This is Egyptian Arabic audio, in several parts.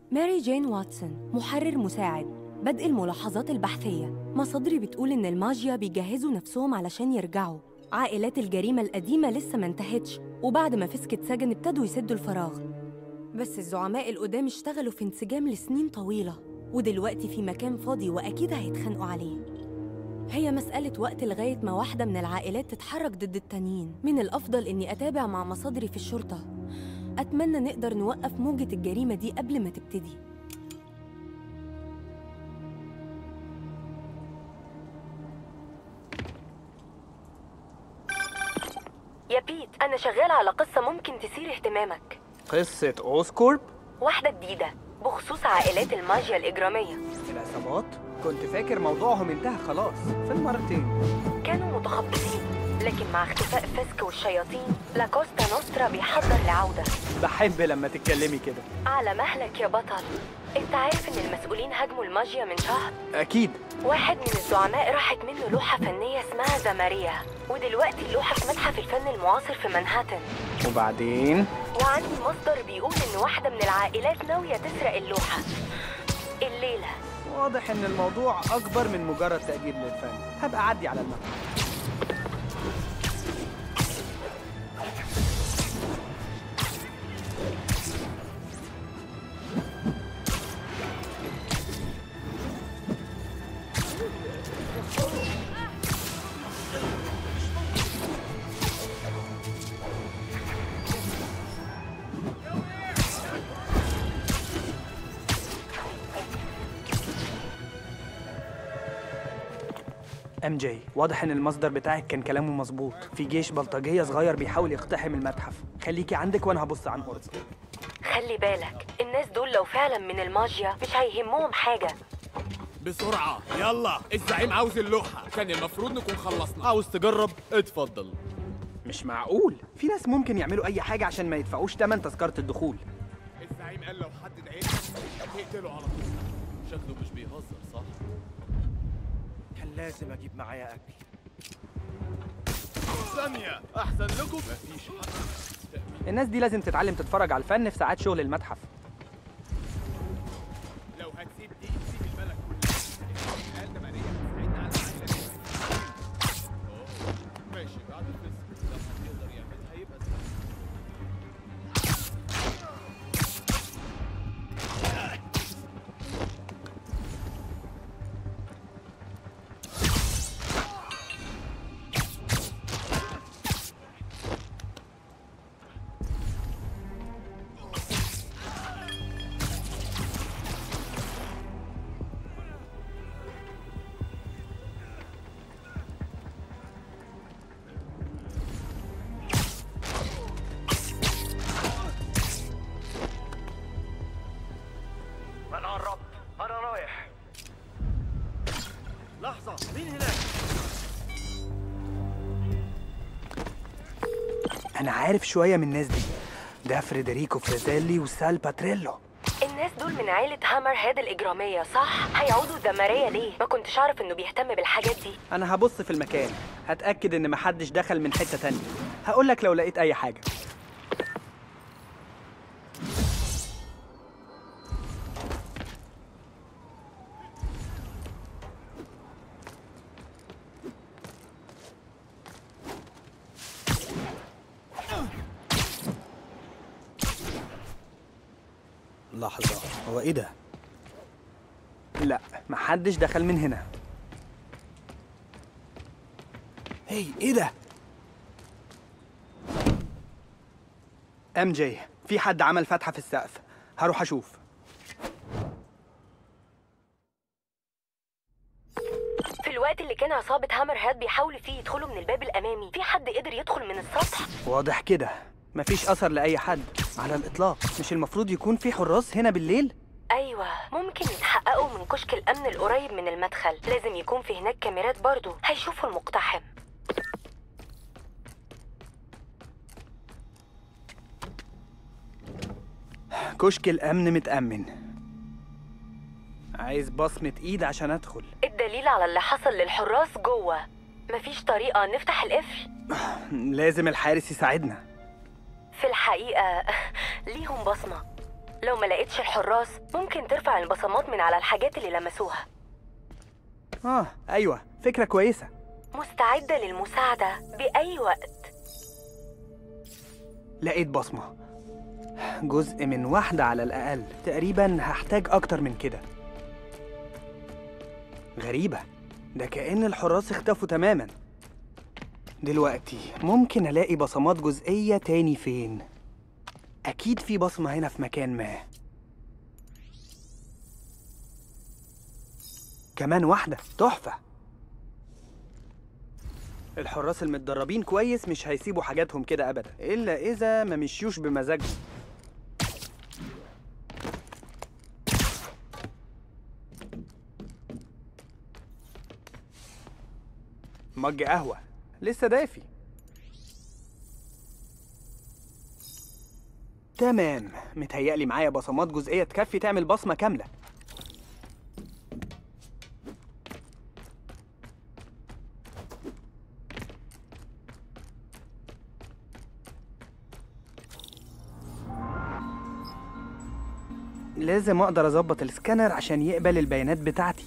ماري جين واتسون محرر مساعد بدء الملاحظات البحثية مصادري بتقول إن الماجيا بيجهزوا نفسهم علشان يرجعوا عائلات الجريمة القديمة لسه ما انتهتش وبعد ما فيسك اتسجن ابتدوا يسدوا الفراغ بس الزعماء القدام اشتغلوا في انسجام لسنين طويلة ودلوقتي في مكان فاضي وأكيد هيتخانقوا عليه هي مسألة وقت لغاية ما واحدة من العائلات تتحرك ضد التانيين من الأفضل إني أتابع مع مصادري في الشرطة أتمنى نقدر نوقف موجة الجريمة دي قبل ما تبتدي يا بيت أنا شغالة على قصة ممكن تثير اهتمامك قصة أوسكورب واحدة جديدة بخصوص عائلات الماجيا الإجرامية العصابات كنت فاكر موضوعهم انتهى خلاص في المرتين كانوا متخبطين لكن مع اختفاء فيسك والشياطين لاكوستا نوسترا بيحضر لعودة بحب لما تتكلمي كده على مهلك يا بطل انت عارف ان المسؤولين هاجموا الماجيا من شهر أكيد واحد من الزعماء راحت منه لوحة فنية اسمها زماريا ودلوقتي اللوحة في متحف الفن المعاصر في منهاتن وبعدين وعندي مصدر بيقول ان واحدة من العائلات ناوية تسرق اللوحة الليلة واضح إن الموضوع أكبر من مجرد تأجير للفن هبقى أعدي على المتحف ام جي واضح ان المصدر بتاعك كان كلامه مظبوط في جيش بلطجيه صغير بيحاول يقتحم المتحف خليكي عندك وانا هبص عن قرب خلي بالك الناس دول لو فعلا من الماجيا مش هيهمهم حاجة بسرعة يلا الزعيم عاوز اللوحة كان المفروض نكون خلصنا عاوز تجرب اتفضل مش معقول في ناس ممكن يعملوا اي حاجه عشان ما يدفعوش تمن تذكره الدخول الزعيم قال لو حد ضايقنا نقتله على طول شكله مش بيهزر صح كان لازم اجيب معايا اكل ثانية احسن لكم مفيش حد الناس دي لازم تتعلم تتفرج على الفن في ساعات شغل المتحف لو هتسيب دي سيب البلد كلها قال ده ماريا هتساعدنا على العائلة دي أوه، ماشي بعد الفيسك لو حد يقدر يعملها يبقى سهل انا قربت انا رايح لحظة مين هناك؟ انا عارف شويه من الناس دي ده فريدريكو فريزيلي وسال باتريلو الناس دول من عيلة هامر هيد الإجرامية صح؟ هيعودوا زمارية ليه؟ ما كنتش أعرف إنه بيهتم بالحاجات دي انا هبص في المكان هتاكد ان محدش دخل من حته تانية هقولك لو لقيت اي حاجه لحظة هو ايه ده؟ لا محدش دخل من هنا هي ايه ده؟ ام جي في حد عمل فتحه في السقف هروح اشوف في الوقت اللي كان عصابة هامر هيد بيحاولوا فيه يدخلوا من الباب الأمامي في حد قدر يدخل من السطح؟ واضح كده مفيش اثر لاي حد على الاطلاق مش المفروض يكون في حراس هنا بالليل أيوة ممكن يتحققوا من كشك الأمن القريب من المدخل لازم يكون في هناك كاميرات برضو هيشوفوا المقتحم كشك الامن متامن عايز بصمه ايد عشان ادخل الدليل على اللي حصل للحراس جوه مفيش طريقة نفتح القفل لازم الحارس يساعدنا في الحقيقة ليهم بصمة لو ما لقيتش الحراس ممكن ترفع البصمات من على الحاجات اللي لمسوها اه ايوه فكره كويسه مستعدة للمساعدة بأي وقت لقيت بصمه جزء من واحده على الاقل تقريبا هحتاج اكتر من كده غريبه ده كأن الحراس اختفوا تماما دلوقتي ممكن الاقي بصمات جزئيه تاني فين اكيد في بصمه هنا في مكان ما كمان واحده تحفه الحراس المتدربين كويس مش هيسيبوا حاجاتهم كده ابدا الا اذا ما مشيوش بمزاجهم مج قهوه لسه دافي تمام متهيألي معايا بصمات جزئية تكفي تعمل بصمة كاملة لازم اقدر اظبط السكانر عشان يقبل البيانات بتاعتي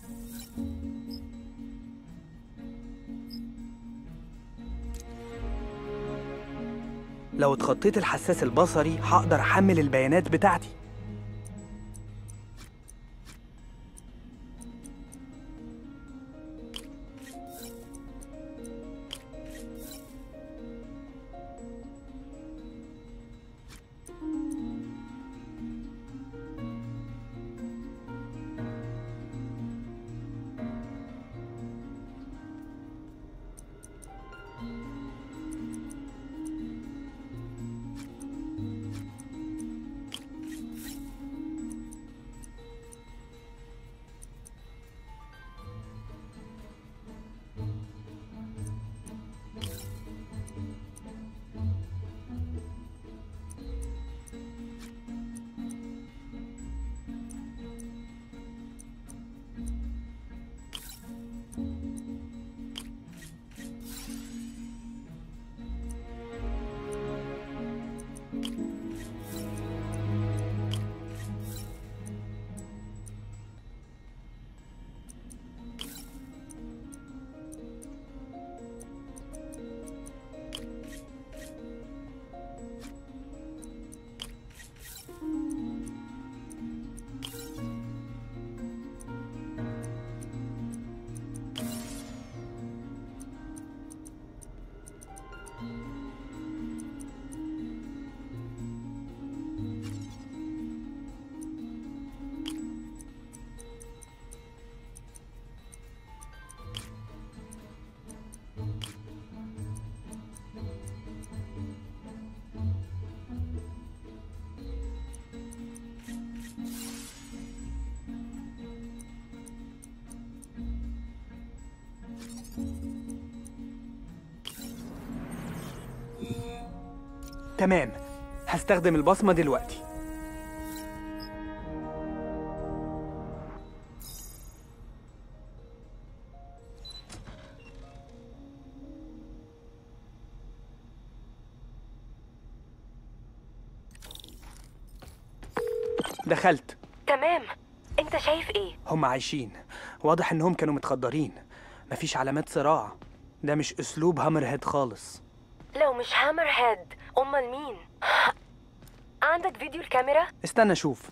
لو اتخطيت الحساس البصري هقدر احمل البيانات بتاعتي تمام هستخدم البصمة دلوقتي دخلت تمام انت شايف ايه هم عايشين واضح انهم كانوا متخدرين مفيش علامات صراع ده مش اسلوب هامر هيد خالص لو مش هامر هيد امال مين عندك فيديو الكاميرا استنى اشوف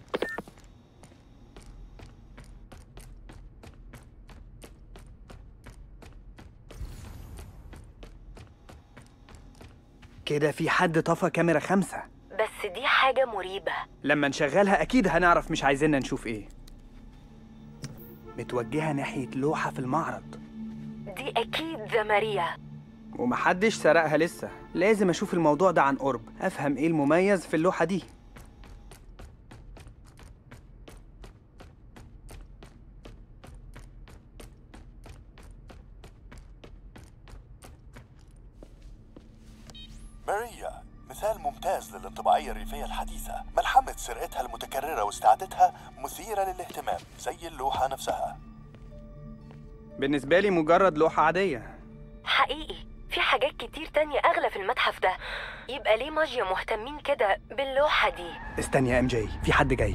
كده في حد طفى كاميرا خمسة بس دي حاجة مريبة لما نشغلها أكيد هنعرف مش عايزيننا نشوف إيه متوجهة ناحية لوحة في المعرض دي اكيد ذا ماريا ومحدش سرقها لسه لازم أشوف الموضوع ده عن قرب أفهم إيه المميز في اللوحة دي ماريا مثال ممتاز للانطباعية الريفية الحديثة ملحمة سرقتها المتكررة واستعادتها مثيرة للاهتمام زي اللوحة نفسها بالنسبة لي مجرد لوحة عادية حقيقي في حاجات كتير تانية أغلى في المتحف ده يبقى ليه ماجيا مهتمين كده باللوحة دي استني يا ام جي في حد جاي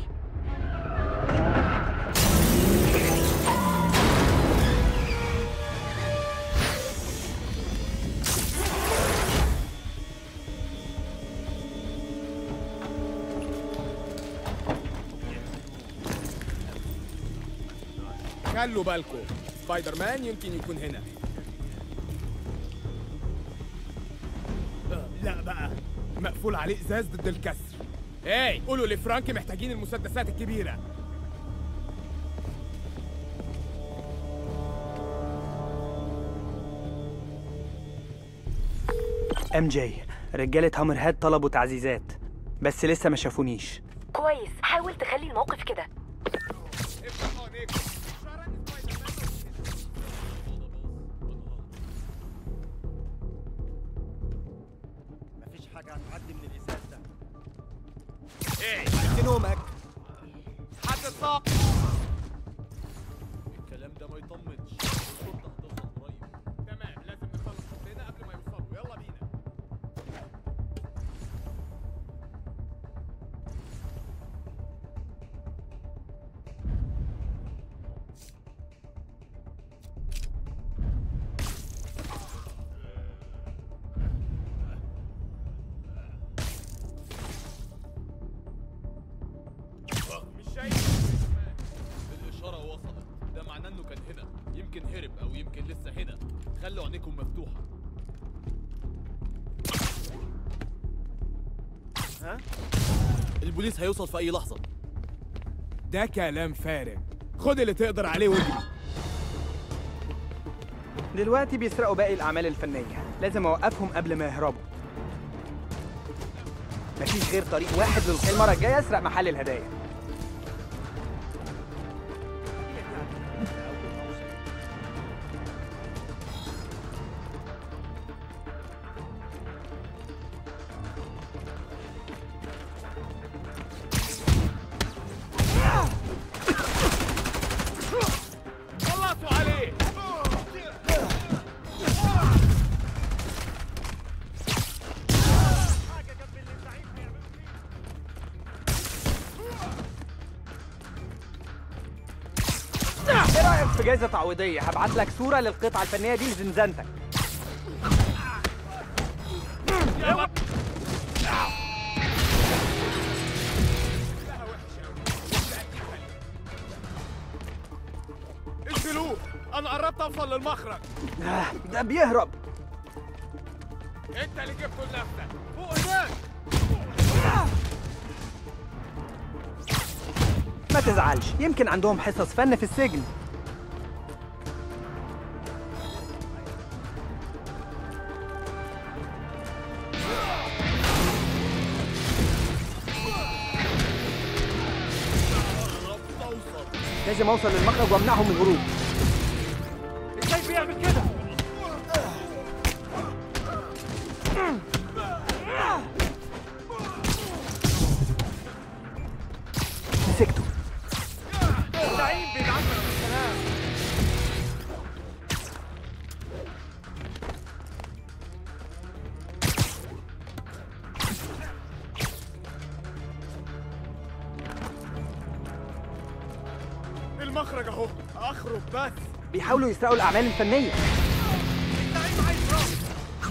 خلوا بالكم سبايدر مان يمكن يكون هنا آه، لا بقى مقفول عليه ازاز ضد الكسر ايه قولوا لفرانك محتاجين المسدسات الكبيره ام جي رجاله هامر هاد طلبوا تعزيزات بس لسه ما شافونيش كويس حاول تخلي الموقف كده افتح عينيكم مفيش حاجة هتعدي من الإزاز ده ايه عدي نومك حد الطاق الكلام ده ما يطمنش الشرطة هتوصل قريب تمام لازم نخلص شغلنا قبل ما يوصلوا يلا بينا مش شايف الإشارة وصلت ده معناه إنه كان هنا يمكن هرب أو يمكن لسه هنا خلوا عينيكم مفتوحة ها؟ البوليس هيوصل في أي لحظة ده كلام فارغ خد اللي تقدر عليه واجري دلوقتي بيسرقوا باقي الاعمال الفنيه لازم اوقفهم قبل ما يهربوا مفيش غير طريق واحد للخ- المره الجايه اسرق محل الهدايا خلصوا عليه ايه رايك في جائزه تعويضيه هبعت لك صوره للقطعه الفنيه دي لزنزانتك اشغلوه انا قربت اوصل للمخرج آه، ده بيهرب انت اللي جبته لنفسك فوق هناك ما تزعلش يمكن عندهم حصص فن في السجن قربت أوصل لازم اوصل للمخرج وامنعهم من الهروب ازاي بيعمل كده؟ مسكته زعيم بيدعمنا بالسلام المخرج اهو اخرج بس بيحاولوا يسرقوا الاعمال الفنيه الزعيم عايز راسي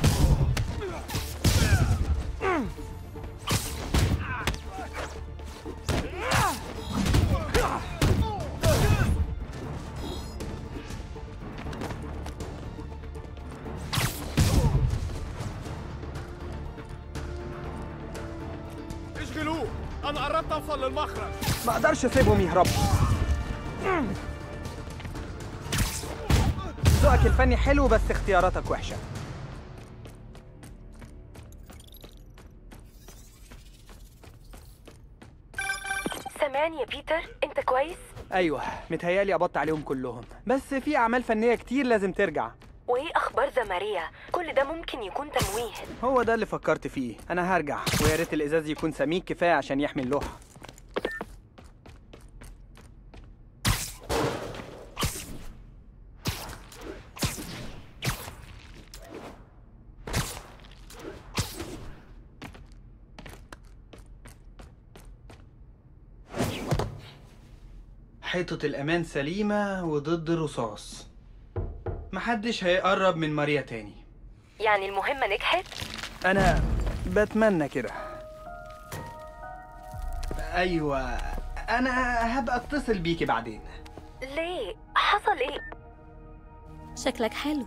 اشغلوه انا قربت اوصل للمخرج ما اقدرش اسيبهم يهربوا ذوقك الفني حلو بس اختياراتك وحشه سامعني يا بيتر انت كويس ايوه متهيالي قبضت عليهم كلهم بس في اعمال فنيه كتير لازم ترجع وايه اخبار زماريا كل ده ممكن يكون تمويه هو ده اللي فكرت فيه انا هرجع ويا ريت الازاز يكون سميك كفايه عشان يحمي اللوحه حيطة الأمان سليمة وضد الرصاص محدش هيقرب من ماريا تاني يعني المهمة نجحت؟ أنا بتمنى كده أيوة أنا هبقى أتصل بيكي بعدين ليه؟ حصل ايه؟ شكلك حلو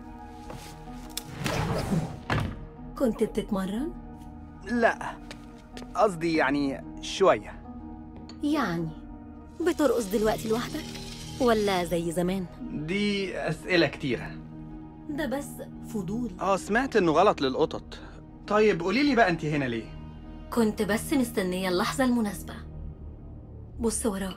كنت بتتمرن؟ لا قصدي يعني شوية يعني بترقص دلوقتي لوحدك؟ ولا زي زمان؟ دي أسئلة كتيرة ده بس فضول اه سمعت انه غلط للقطط طيب قولي لي بقى انت هنا ليه كنت بس مستنية اللحظة المناسبة بص وراك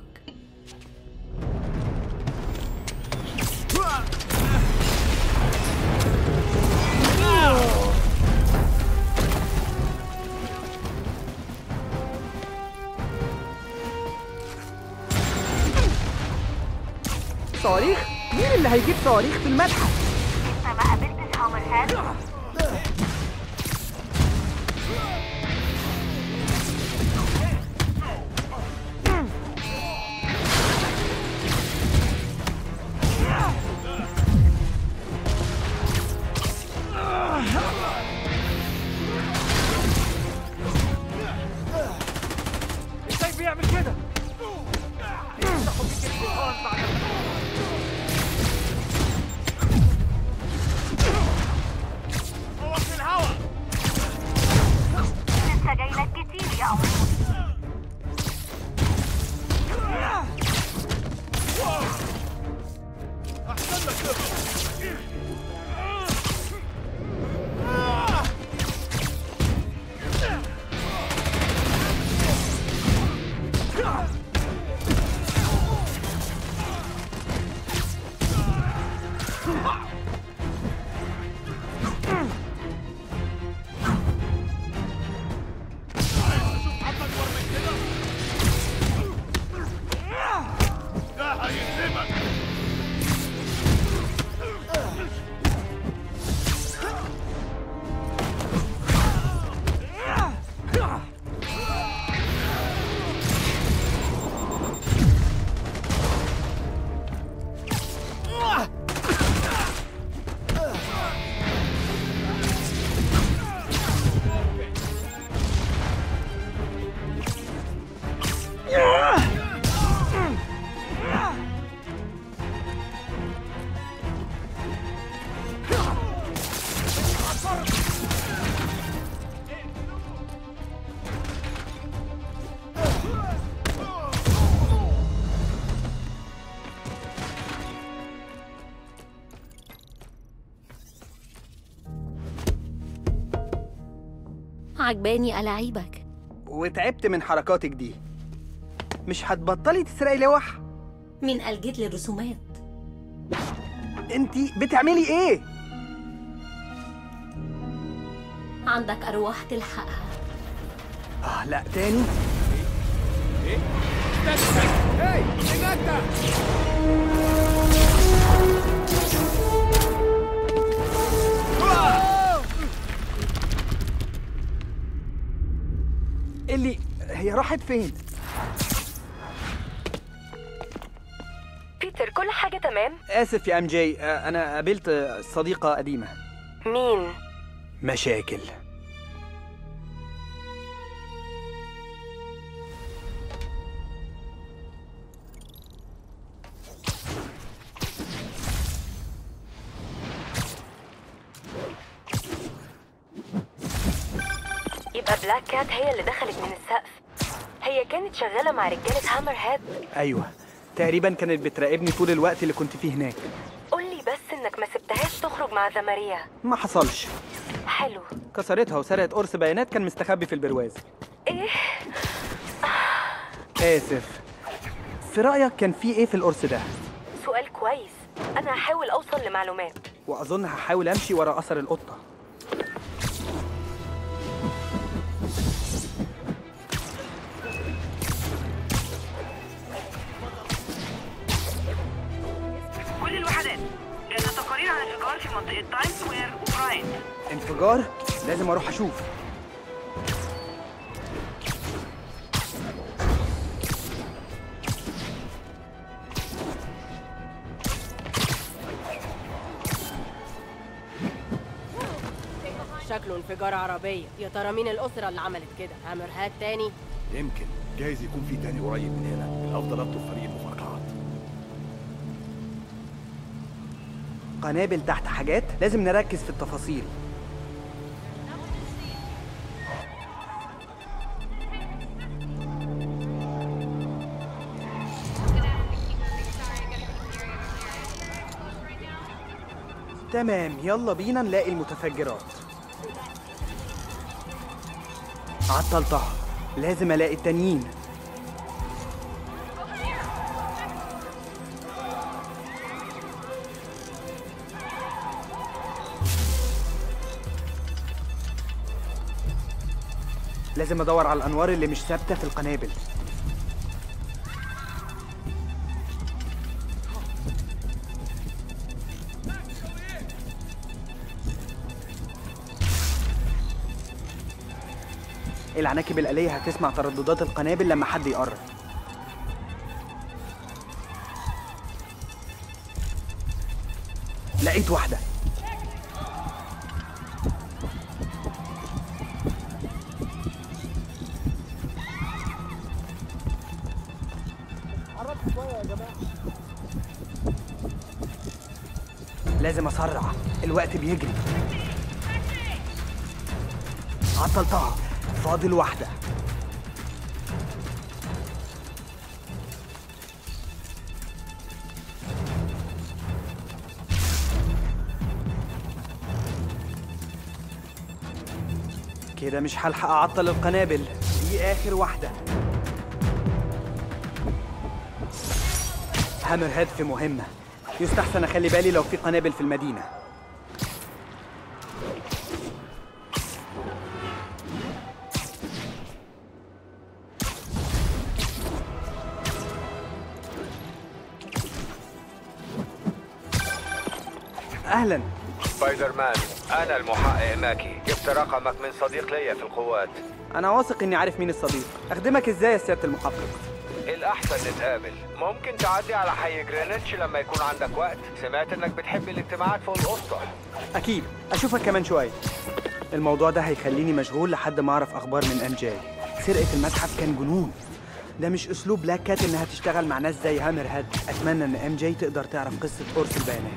صواريخ مين اللي هيجيب صواريخ في المتحف ازاي بيعمل كده؟ يفتحوا بيك الجيران بعد هو في الهوا احسن لك تهرب اكبر من كده ده هيسيبك عجباني ألاعيبك وتعبت من حركاتك دي مش هتبطلي تسرقي لوح مين قال جيت للرسومات انت بتعملي ايه عندك أرواح تلحقها اه لا تاني ايه؟ استنى استنى هاي هناك ده اللي هي راحت فين بيتر كل حاجة تمام؟ اسف يا ام جي آه، انا قابلت آه، صديقة قديمة مين؟ مشاكل يبقى بلاك كات هي اللي دخلت من السقف هي كانت شغالة مع رجالة هامر هاد ايوه تقريبا كانت بتراقبني طول الوقت اللي كنت فيه هناك قولي بس انك ما سبتهاش تخرج مع زماريا ما حصلش حلو كسرتها وسرقت قرص بيانات كان مستخبي في البرواز ايه؟ اسف في رايك كان في ايه في القرص ده سؤال كويس انا هحاول اوصل لمعلومات واظن هحاول امشي ورا اثر القطه كل الوحدات جات تقارير عن انفجار في منطقة تايم سكوير وبراين انفجار لازم اروح اشوف شكله انفجار عربية يا ترى مين الأسرة اللي عملت كده هامر هات تاني يمكن جايز يكون في تاني قريب من هنا الافضل اطلب فريق المفرقعات قنابل تحت حاجات لازم نركز في التفاصيل تمام يلا بينا نلاقي المتفجرات عطلتها لازم الاقي التانيين لازم ادور على الانوار اللي مش ثابته في القنابل العناكب الآلية هتسمع ترددات القنابل لما حد يقرب لقيت واحدة لازم اسرع الوقت بيجري عطلتها فاضل واحدة كده مش هلحق اعطل القنابل دي اخر واحدة هامر هيد في مهمة يستحسن اخلي بالي لو في قنابل في المدينة اهلا سبايدر مان انا المحقق ماكي جبت رقمك من صديق ليا في القوات انا واثق اني عارف مين الصديق اخدمك ازاي يا سياده المحقق الاحسن نتقابل ممكن تعدي على حي جرينتش لما يكون عندك وقت سمعت انك بتحب الاجتماعات فوق الاسطح اكيد اشوفك كمان شويه الموضوع ده هيخليني مشغول لحد ما اعرف اخبار من ام جي سرقه المتحف كان جنون ده مش اسلوب بلاك كات انها تشتغل مع ناس زي هامر هاد اتمنى ان ام جي تقدر تعرف قصه قرص البيانات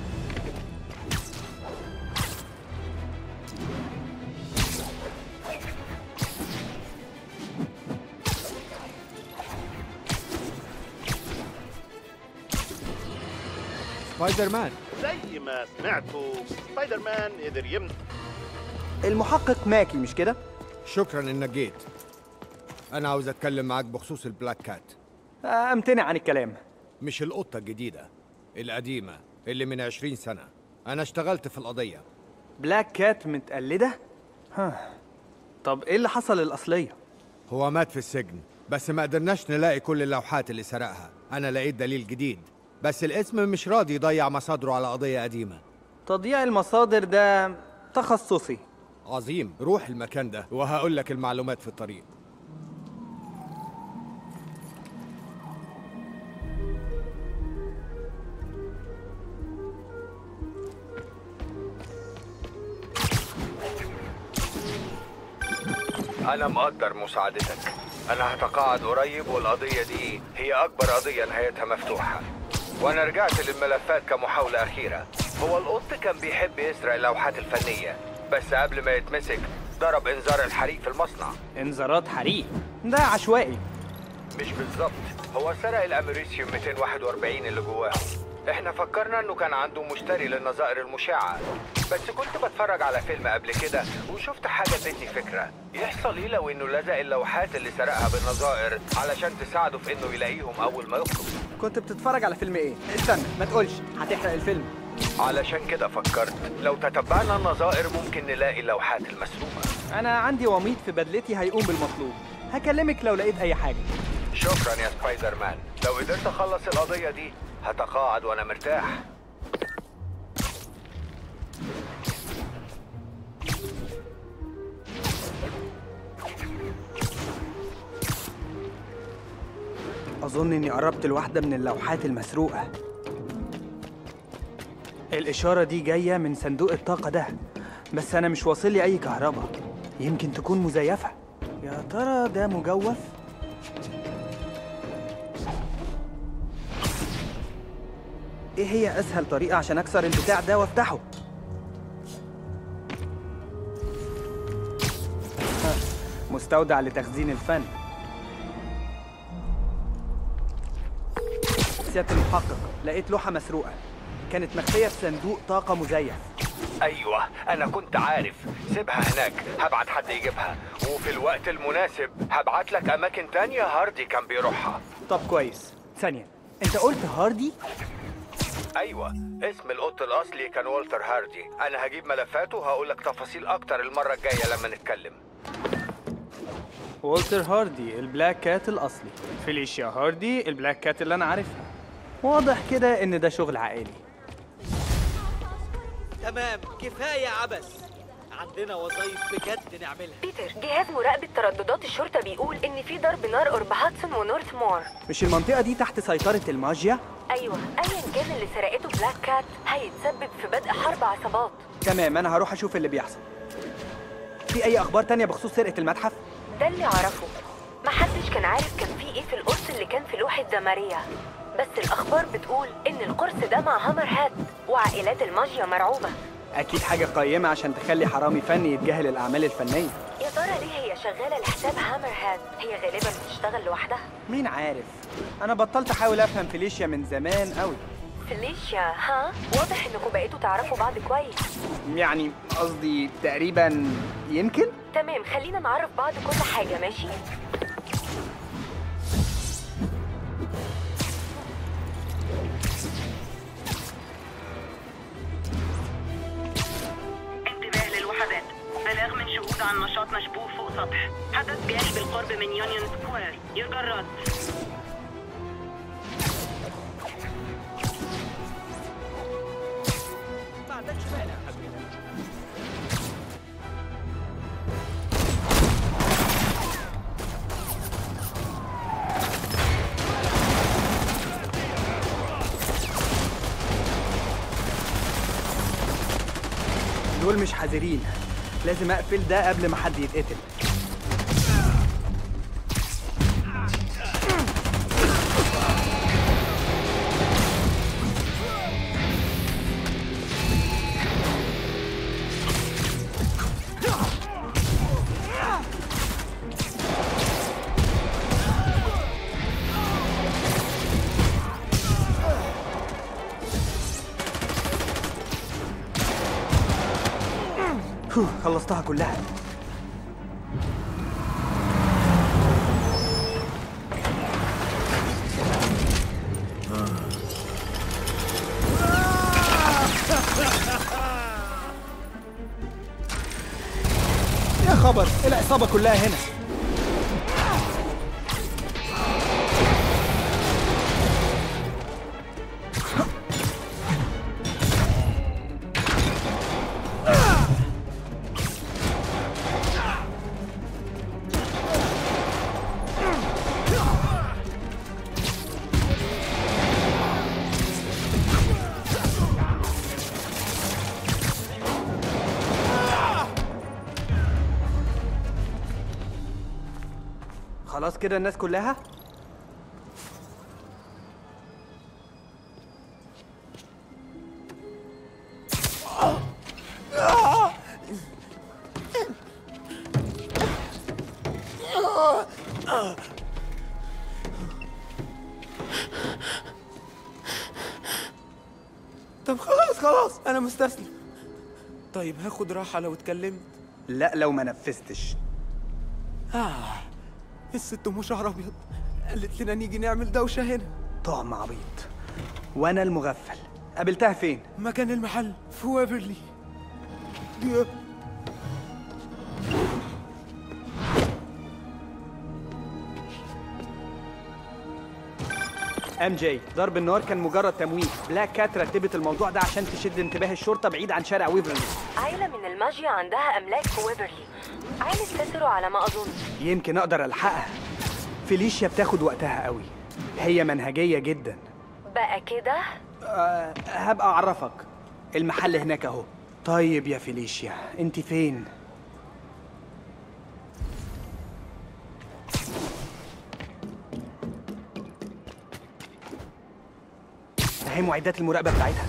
سبايدر مان زي ما سمعتوا سبايدر مان قدر يم المحقق ماكي مش كده شكرا انك جيت انا عاوز اتكلم معاك بخصوص البلاك كات امتنع عن الكلام مش القطة الجديدة القديمة اللي من عشرين سنة أنا اشتغلت في القضية بلاك كات متقلده ها طب ايه اللي حصل الاصليه هو مات في السجن بس ما قدرناش نلاقي كل اللوحات اللي سرقها أنا لقيت دليل جديد بس الاسم مش راضي يضيع مصادره على قضية قديمة تضييع المصادر ده تخصصي عظيم روح المكان ده وهقول لك المعلومات في الطريق انا مقدر مساعدتك انا هتقاعد قريب والقضية دي هي اكبر قضية نهايتها مفتوحة وانا رجعت للملفات كمحاولة اخيرة هو القط كان بيحب يسرق اللوحات الفنية بس قبل ما يتمسك ضرب انذار الحريق في المصنع انذارات حريق ده عشوائي مش بالظبط هو سرق الامريسيوم 241 اللي جواه احنا فكرنا انه كان عنده مشتري للنظائر المشعة بس كنت بتفرج على فيلم قبل كده وشفت حاجة ادتني فكرة يحصل ايه لو انه لزق اللوحات اللي سرقها بالنظائر علشان تساعده في انه يلاقيهم اول ما يخرج كنت بتتفرج على فيلم ايه استنى ما تقولش هتحرق الفيلم علشان كده فكرت لو تتبعنا النظائر ممكن نلاقي اللوحات المسروقة انا عندي وميض في بدلتي هيقوم بالمطلوب هكلمك لو لقيت اي حاجه شكرا يا سبايدر مان لو قدرت اخلص القضية دي هتقاعد وانا مرتاح اظن اني قربت لواحده من اللوحات المسروقه الاشاره دي جايه من صندوق الطاقه ده بس أنا مش واصل لي أي كهرباء يمكن تكون مزيفة يا ترى ده مجوف؟ إيه هي أسهل طريقة عشان أكسر البتاع ده وأفتحه؟ ها، مستودع لتخزين الفن سيادة المحقق لقيت لوحة مسروقة كانت مخفية في صندوق طاقة مزيف ايوه انا كنت عارف سيبها هناك هبعت حد يجيبها وفي الوقت المناسب هبعت لك اماكن تانية هاردي كان بيروحها طب كويس ثانية انت قلت هاردي؟ ايوه اسم القط الاصلي كان والتر هاردي انا هجيب ملفاته وهقول لك تفاصيل اكتر المره الجايه لما نتكلم والتر هاردي البلاك كات الأصلي فيليشيا هاردي البلاك كات اللي أنا عارفها واضح كده إن ده شغل عائلي تمام كفايه عبث عندنا وظايف بجد نعملها بيتر جهاز مراقبة ترددات الشرطة بيقول إن في ضرب نار قرب هاتسون ونورث مور مش المنطقة دي تحت سيطرة الماجيا؟ أيوة أيا كان اللي سرقته بلاك كات هيتسبب في بدء حرب عصابات تمام أنا هروح أشوف اللي بيحصل في أي أخبار تانية بخصوص سرقة المتحف؟ ده اللي أعرفه محدش كان عارف كان في إيه في القرص اللي كان في لوحة زماريا بس الأخبار بتقول إن القرص ده مع هامر هات وعائلات الماجيا مرعوبة أكيد حاجة قيمة عشان تخلي حرامي فني يتجاهل الأعمال الفنية يا ترى ليه هي شغالة لحساب هامر هات هي غالبا بتشتغل لوحدها مين عارف أنا بطلت أحاول أفهم فيليشيا من زمان أوي فليشيا ها واضح إنكم بقيتوا تعرفوا بعض كويس يعني قصدي تقريبا يمكن؟ تمام خلينا نعرف بعض كل حاجة ماشي انتباه للوحدات بلاغ من شهود عن نشاط مشبوه فوق سطح حدث جاري بالقرب من يونيون سكوير يرجى الرد ما عندكش مانع حبيبي دول مش حذرين لازم أقفل ده قبل ما حد يتقتل فو، خلصتها كلها يا خبر العصابة كلها هنا خلاص كده الناس كلها طب خلاص خلاص انا مستسلم طيب هاخد راحه لو اتكلمت لا لو ما نفذتش اه الست ام شعر ابيض قالت لنا نيجي نعمل دوشه هنا طعم عبيط وانا المغفل قابلتها فين مكان المحل في ويفرلي دي ام جي ضرب النار كان مجرد تمويه بلاك كات رتبت الموضوع ده عشان تشد انتباه الشرطه بعيد عن شارع ويفرلي عائلة من الماجيا عندها أملاك في ويفرلي عائلة سيسرو على ما أظن يمكن اقدر الحقها فيليشيا بتاخد وقتها قوي هي منهجيه جدا بقى كده أه هبقى اعرفك المحل هناك اهو طيب يا فيليشيا انت فين اهي معدات المراقبه بتاعتها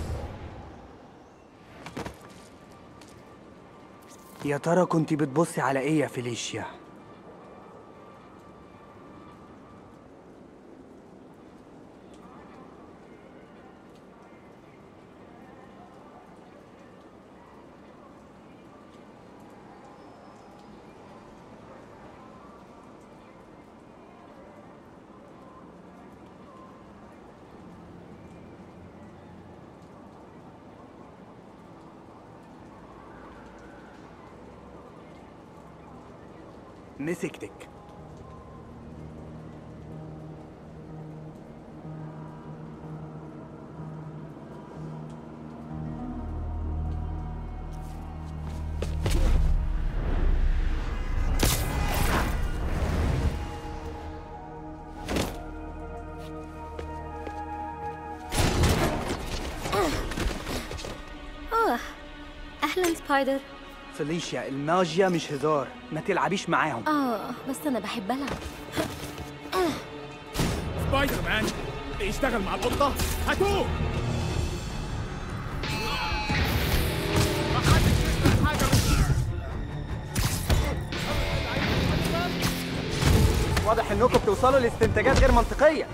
يا ترى كنت بتبصي على ايه يا فيليشيا مسكتك آه أهلا سبايدر فيليشيا الماجيا مش هزار ما تلعبيش معاهم آه بس أنا بحب ألعب سبايدر مان يشتغل مع القطة هاتوه واضح انكم بتوصلوا لاستنتاجات غير منطقيه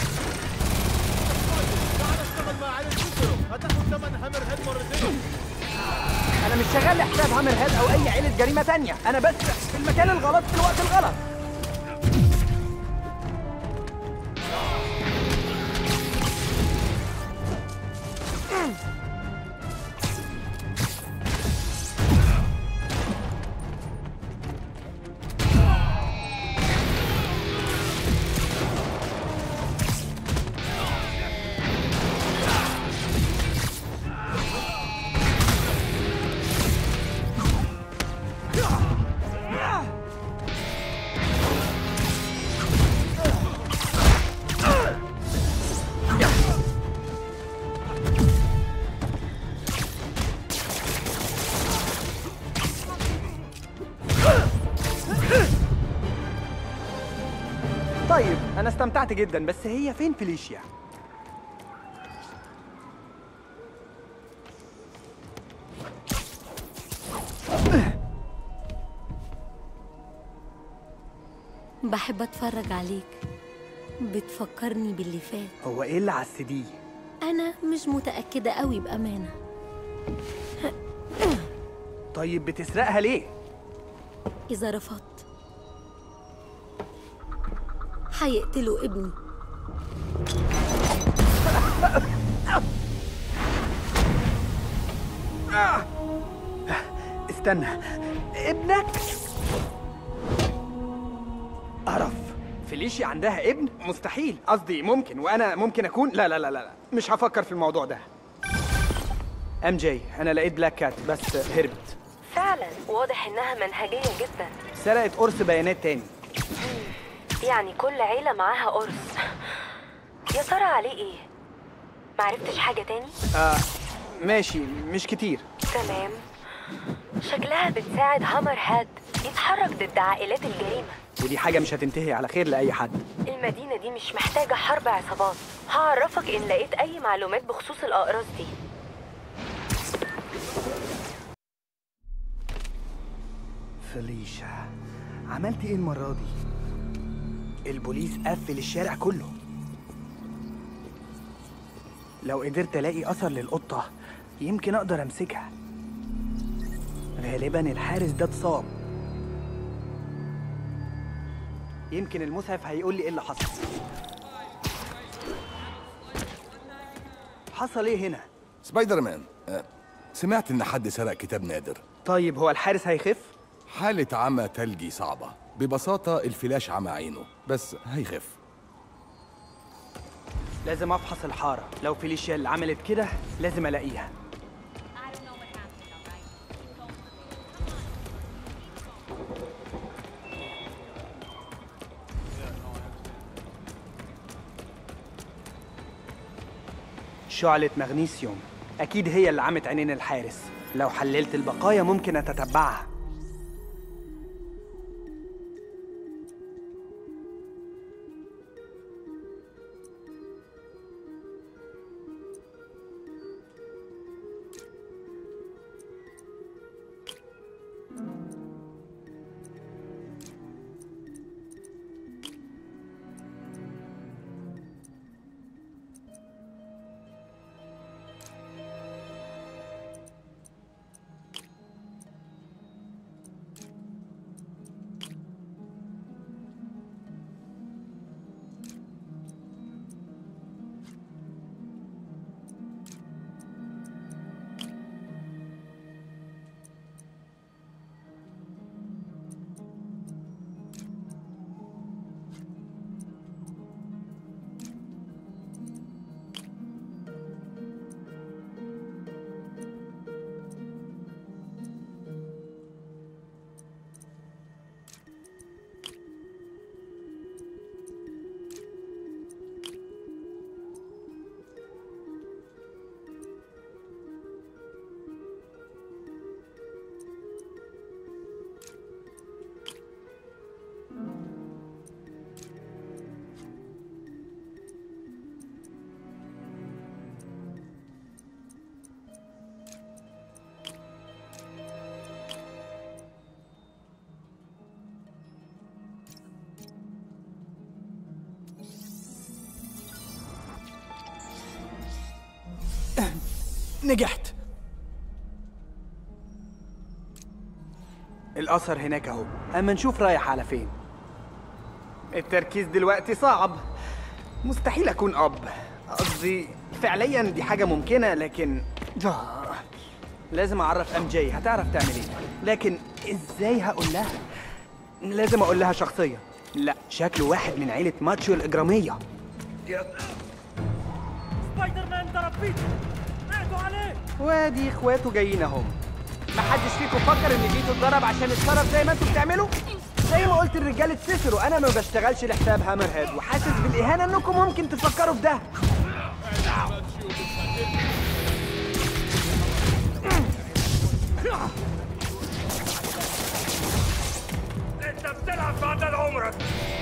هتاخد ثمن هامر هيد مرتين انا مش شغال لحساب هامر هيد او اي عيله جريمه تانية انا بس في المكان الغلط في الوقت الغلط طيب انا استمتعت جدا بس هي فين فيليشيا بحب أتفرج عليك بتفكرني باللي فات هو ايه اللي عالسديه أنا مش متأكدة قوي بأمانة طيب بتسرقها ليه إذا رفضت هيقتلوا ابني استنى ابنك قرف فيليشيا عندها ابن مستحيل قصدي ممكن وانا ممكن اكون لا لا لا لا لا. مش هفكر في الموضوع ده ام جي انا لقيت بلاك كات بس هربت فعلا واضح إنها منهجية جدا سرقت قرص بيانات تاني يعني كل عيلة معاها قرص يا ترى عليه إيه؟ معرفتش حاجة تاني؟ آه ماشي مش كتير تمام شكلها بتساعد هامر هاد يتحرك ضد عائلات الجريمة ودي حاجة مش هتنتهي على خير لأي حد المدينة دي مش محتاجة حرب عصابات هعرفك إن لقيت أي معلومات بخصوص الأقراص دي فليشا عملت ايه المرة دي؟ البوليس قفل الشارع كله لو قدرت الاقي اثر للقطة يمكن اقدر امسكها غالبا الحارس ده اتصاب يمكن المسعف هيقول لي ايه اللي حصل حصل ايه هنا؟ سبايدر مان آه، سمعت ان حد سرق كتاب نادر طيب هو الحارس هيخف؟ حالة عمى تلجي صعبة ببساطة الفلاش عمى عينه بس هيخف لازم افحص الحارة لو فيليشيا اللي عملت كده لازم الاقيها شعلة مغنيسيوم أكيد هي اللي عمت عينين الحارس لو حللت البقايا ممكن أتتبعها نجحت الأثر هناك أهو أما نشوف رايح على فين التركيز دلوقتي صعب مستحيل أكون أب قصدي فعليا دي حاجة ممكنة لكن آه. لازم أعرف أم جي هتعرف تعمل إيه لكن إزاي هقول لها لازم أقول لها شخصيا لا شكله واحد من عيلة ماتشو الإجرامية سبايدر مان ضرب بيتر اعدوا عليه وادي اخواته جايين اهم محدش فيكم فكر ان جيتوا اتضرب عشان اتصرف زي ما انتوا بتعملوا زي ما قلت لرجاله سيسرو انا ما بشتغلش لحساب هامر هيد وحاسس بالاهانه انكم ممكن تفكروا في ده انت بتلعب بعد عمرك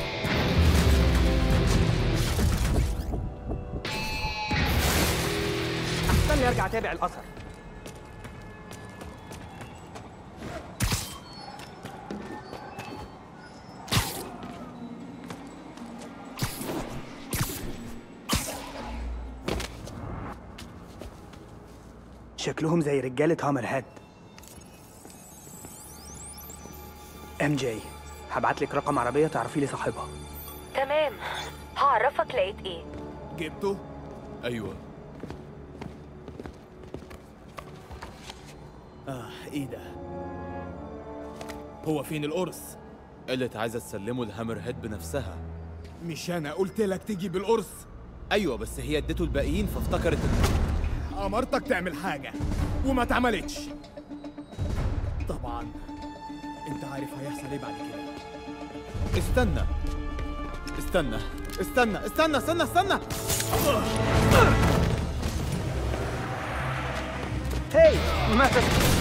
احسن لي ارجع اتابع الاثر شكلهم زي رجالة هامر هيد ام جي هبعت لك رقم عربية تعرفي لي صاحبها تمام هعرفك لقيت ايه جبته؟ ايوه اه ايه ده؟ هو فين القرص؟ قالت عايزه تسلمه لهامر هيد بنفسها مش انا قلت لك تيجي بالقرص ايوه بس هي اديته الباقيين فافتكرت ان امرتك تعمل حاجه وما اتعملتش طبعا انت عارف هيحصل ايه بعد كده استنى استنى استنى استنى استنى استنى هي ما تس...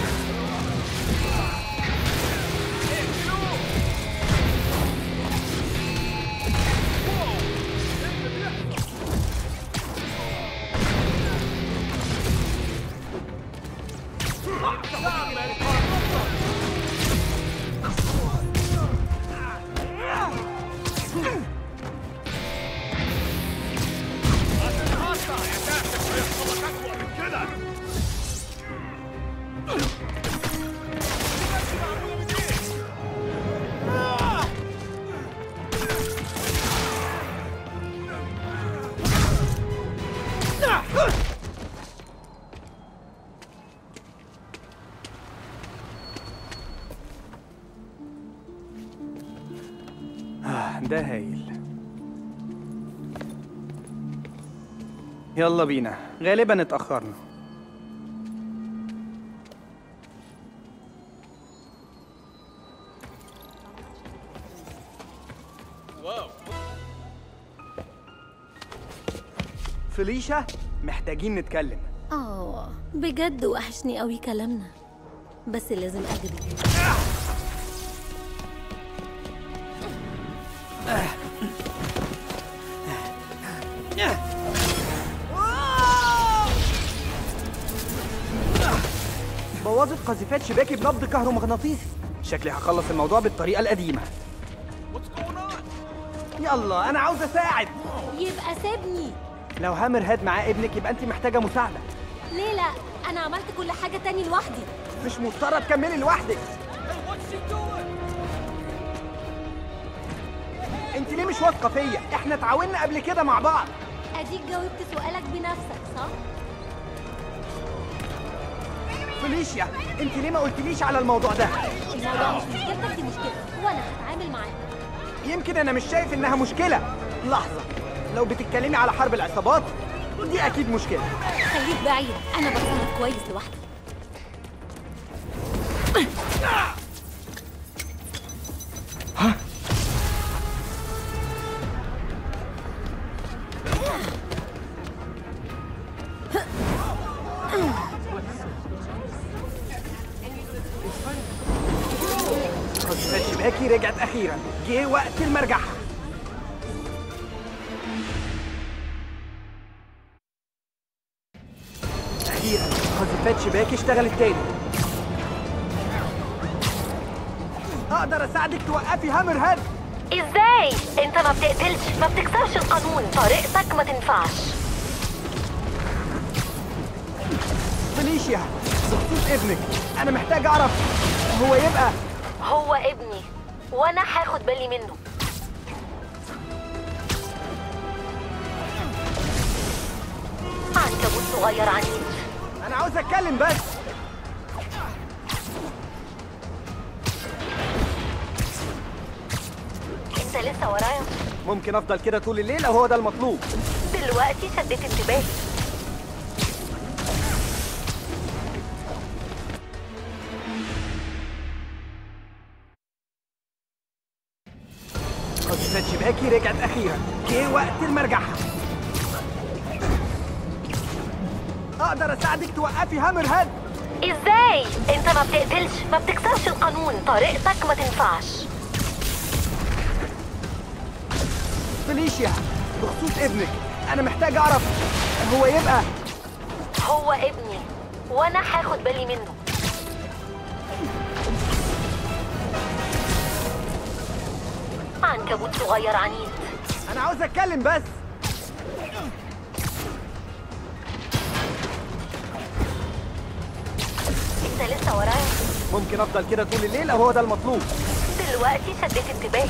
آه، ده هايل يلا بينا غالبا اتأخرنا واو فليشا محتاجين نتكلم اه بجد وحشني قوي كلامنا بس لازم اجري بوظت قذيفات شباكي بنبض كهرومغناطيسي شكلي هخلص الموضوع بالطريقة القديمة يلا أنا عاوز أساعد يبقى سيبني لو هامر هاد معاه ابنك يبقى أنت محتاجة مساعدة ليه لا انا عملت كل حاجه تاني لوحدي مش مضطرة تكملي لوحدك أنت ليه مش واثقة فيا؟ إحنا اتعاوننا قبل كده مع بعض اديك جاوبت سؤالك بنفسك صح فelicia أنت ليه ما قلتليش على الموضوع ده؟ الموضوع مش مشكلتك دي مشكله وانا هتعامل معاها يمكن أنا مش شايف إنها مشكلة لحظة لو بتتكلمي على حرب العصابات دي أكيد مشكلة خليك بعيد انا بتصرف كويس لوحدي قذيفات شباكي رجعت أخيرا جه وقت المرجحة أخيرا قذيفات شباكي اشتغلت تاني أقدر أساعدك توقفي هامر هاد ازاي انت ما بتقتلش ما بتكسرش القانون طريقتك ما تنفعش فelicia بخصوص ابنك أنا محتاج أعرف هو يبقى هو ابني وانا هاخد بالي منه عنكبوت صغير عنيد أنا عاوز أتكلم بس انت لسه ورايا ممكن أفضل كده طول الليل أو هو ده المطلوب دلوقتي شديت انتباهي قذيفات شباكي رجعت أخيرا جه وقت المرجحة أقدر أساعدك توقفي هامر هاد ازاي انت ما بتقتلش ما بتكسرش القانون طريقتك ما تنفعش فelicia بخصوص ابنك أنا محتاج أعرف هو يبقى هو ابني وانا هاخد بالي منه عنكبوت صغير عنيد أنا عاوز أتكلم بس انت لسه ورايا ممكن أفضل كده طول الليل أو هو ده المطلوب دلوقتي شديت انتباهي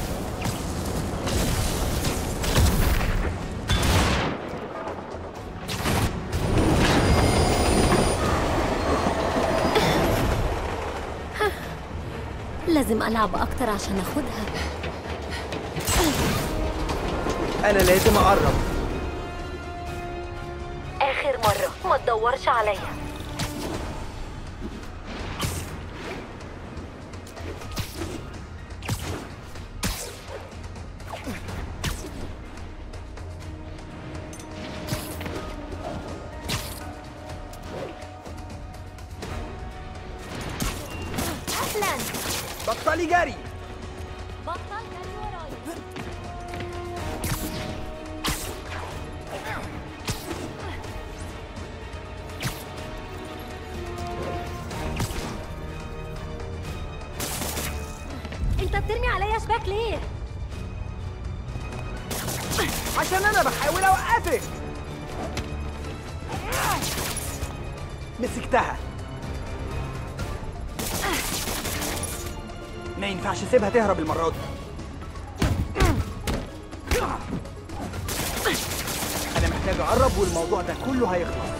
لازم ألعب أكتر عشان أخدها أنا لازم أقرب آخر مرة ما تدورش عليا أهلا بطلي جري بطل جري ورايا انت بترمي عليا شباك ليه؟ عشان أنا بحاول أوقفك مسكتها ما ينفعش اسيبها تهرب المرة دي أنا محتاج أقرب والموضوع ده كله هيخلص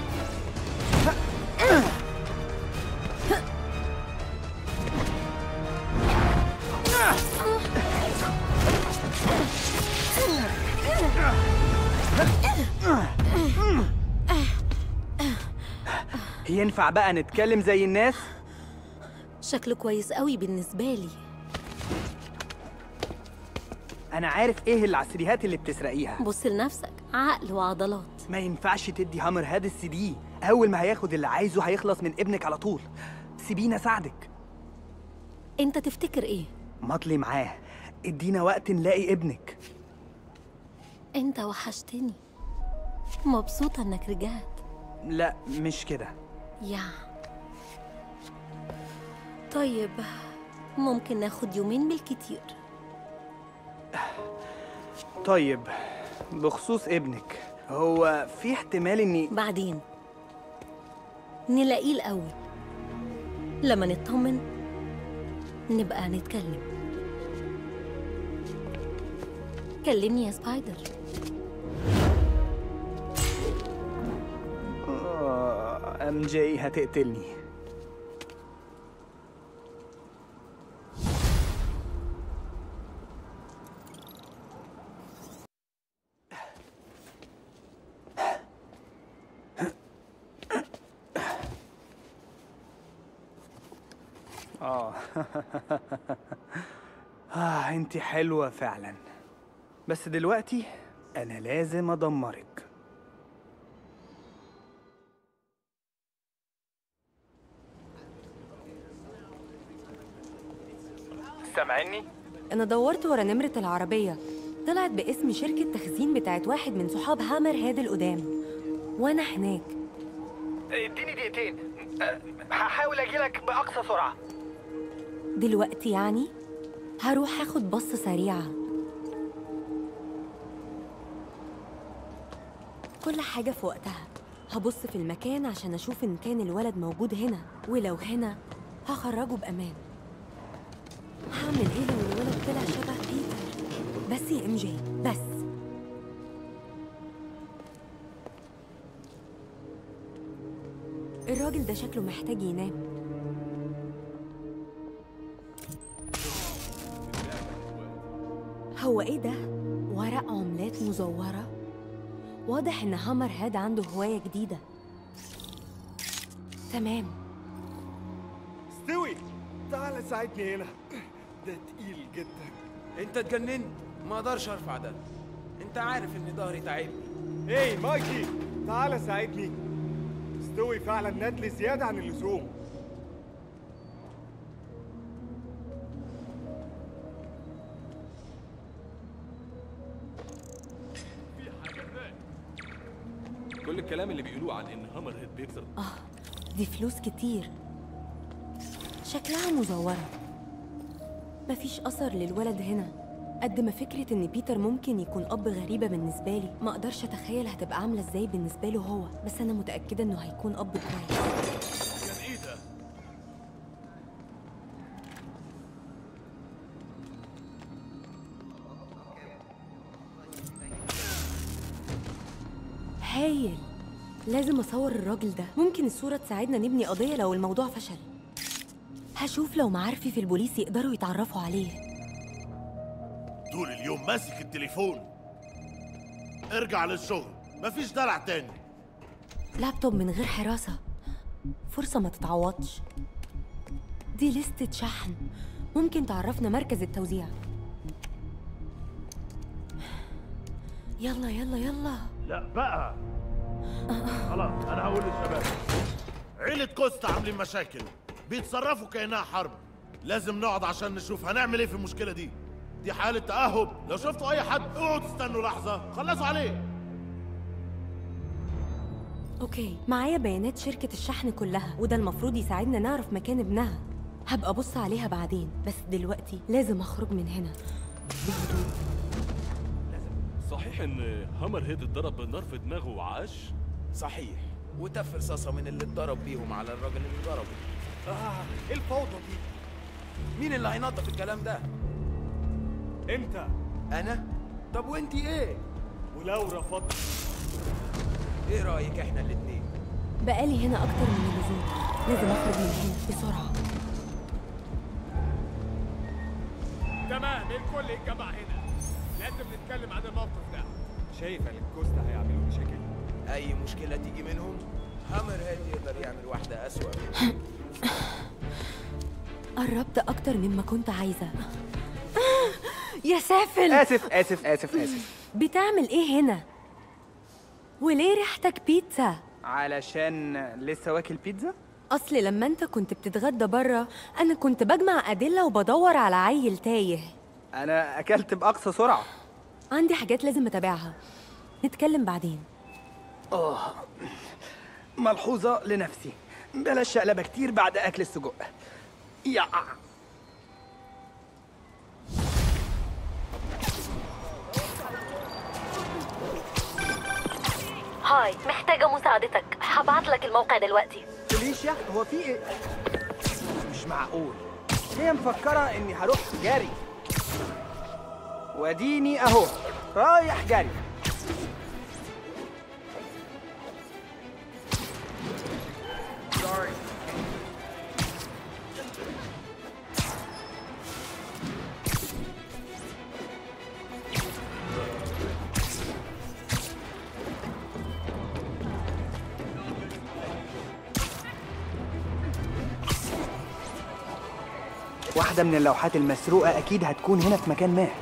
ينفع بقى نتكلم زي الناس؟ شكله كويس قوي بالنسبة لي أنا عارف إيه العسريات اللي بتسرقيها بص لنفسك عقل وعضلات ما ينفعش تدي هامر هاد السي دي أول ما هياخد اللي عايزه هيخلص من ابنك على طول سيبيني اساعدك انت تفتكر ايه مطلي معاه ادينا وقت نلاقي ابنك انت وحشتني مبسوطة انك رجعت لا مش كده يا طيب ممكن ناخد يومين بالكتير طيب بخصوص ابنك هو في احتمال اني بعدين نلاقيه الأول لما نطمن نبقى نتكلم كلمني يا سبايدر آه، ام جي هتقتلني اه اه انتي حلوة فعلا بس دلوقتي انا لازم ادمرك سامعني؟ أنا دورت ورا نمرة العربية طلعت باسم شركة تخزين بتاعت واحد من صحاب هامر هاد القدام وأنا هناك اديني دقيقتين هحاول اجيلك باقصى سرعه دلوقتي يعني هروح اخد بصة سريعة كل حاجة في وقتها هبص في المكان عشان أشوف إن كان الولد موجود هنا ولو هنا هخرجه بأمان هعمل إيه لو الولد طلع شبه بيتر بس يا إم جي بس الراجل ده شكله محتاج ينام هو ايه ده؟ ورق عملات مزورة؟ واضح ان هامر هاد عنده هواية جديدة تمام استوي تعال ساعدني هنا ده تقيل جدا انت اتجننت ما اقدرش ارفع ده انت عارف ان ظهري تعبني ايه مايكي تعال ساعدني استوي فعلا ندل زيادة عن اللزوم كل الكلام اللي بيقولوه عن ان هامر هيد بيكسر اه دي فلوس كتير شكلها مزورة مفيش أثر للولد هنا قد ما فكرة إن بيتر ممكن يكون أب غريبة بالنسبة لي ما أقدرش أتخيل هتبقى عاملة إزاي بالنسبة له هو بس أنا متأكدة إنه هيكون أب كويس كان ايه ده؟ هايل لازم أصور الراجل ده ممكن الصورة تساعدنا نبني قضية لو الموضوع فشل هشوف لو معارفي في البوليس يقدروا يتعرفوا عليه طول اليوم ماسك التليفون ارجع للشغل مفيش دلع تاني لابتوب من غير حراسة فرصة ما تتعوضش دي لستة شحن ممكن تعرفنا مركز التوزيع يلا يلا يلا لا بقى خلاص انا هقول للشباب عيلة كوستا عاملين مشاكل بيتصرفوا كأنها حرب لازم نقعد عشان نشوف هنعمل ايه في المشكلة دي دي حالة تأهب لو شفتوا أي حد اقعدوا استنوا لحظة خلصوا عليه اوكي معايا بيانات شركة الشحن كلها وده المفروض يساعدنا نعرف مكان ابنها هبقى ابص عليها بعدين بس دلوقتي لازم اخرج من هنا بهدوء صحيح ان هامر هيد اتضرب بالنار في دماغه وعاش؟ صحيح وتف رصاصة من اللي اتضرب بيهم على الراجل اللي ضربه اه ايه الفوضى دي مين اللي هينظف الكلام ده انت انا طب وانتي ايه ولو رفضت ايه رايك احنا الاتنين بقالي هنا اكتر من اللزوم لازم اخرج من هنا بسرعة تمام الكل يتجمع هنا لازم نتكلم عن الموقف ده شايف ان الكوستا هيعملوا مشاكل اي مشكلة تيجي منهم هامر هيد يقدر يعمل واحدة اسوأ منهم قربت اكتر مما كنت عايزة يا سافل اسف اسف اسف اسف بتعمل ايه هنا وليه ريحتك بيتزا علشان لسه واكل بيتزا أصل لما أنت كنت بتتغدى بره أنا كنت بجمع أدلة وبدور على عيل تايه انا اكلت باقصى سرعه عندي حاجات لازم أتابعها نتكلم بعدين اه ملحوظه لنفسي بلاش شقلبه كتير بعد اكل السجق يا هاي محتاجة مساعدتك هبعت لك الموقع دلوقتي فelicia هو في ايه مش معقول هي مفكره اني هروح جري واديني اهو رايح جري واحدة من اللوحات المسروقة أكيد هتكون هنا في مكان ما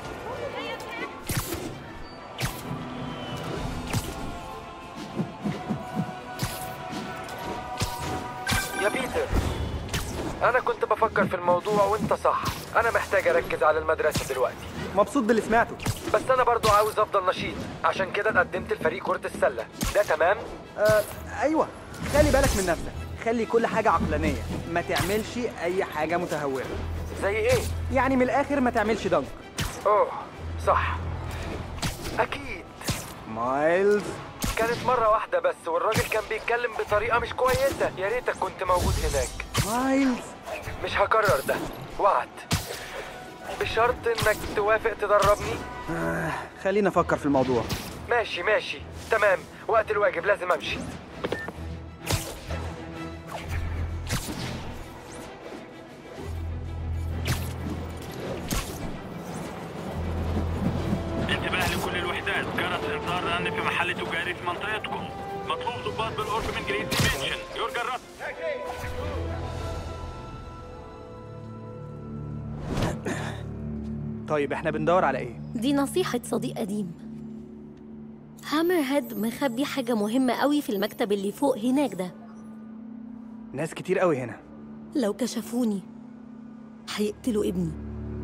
يا بيتر انا كنت بفكر في الموضوع وانت صح انا محتاج اركز على المدرسه دلوقتي مبسوط باللي سمعته بس انا برضو عاوز افضل نشيط عشان كده اتقدمت لفريق كره السله ده تمام آه أيوة خلي بالك من نفسك خلي كل حاجة عقلانية ما تعملش أي حاجة متهورة زي إيه؟ يعني من الآخر ما تعملش دنك اوه صح اكيد مايلز كانت مرة واحدة بس والراجل كان بيتكلم بطريقة مش كويسة يا ريتك كنت موجود هناك مايلز مش هكرر ده وعد بشرط انك توافق تدربني آه خلينا أفكر في الموضوع ماشي ماشي تمام وقت الواجب لازم امشي انتباه لكل الوحدات جرس انذار رن في محل تجاري في منطقتكم مطلوب ضباط بالقرب من جريز ديمنشن يرجى الرد طيب احنا بندور على ايه؟ دي نصيحة صديق قديم هامر هيد مخبي حاجة مهمة قوي في المكتب اللي فوق هناك ده ناس كتير قوي هنا لو كشفوني هيقتلوا ابني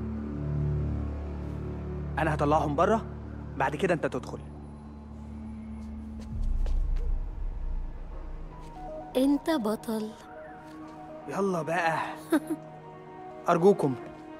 أنا هطلعهم بره بعد كده أنت تدخل انت بطل يلا بقى أرجوكم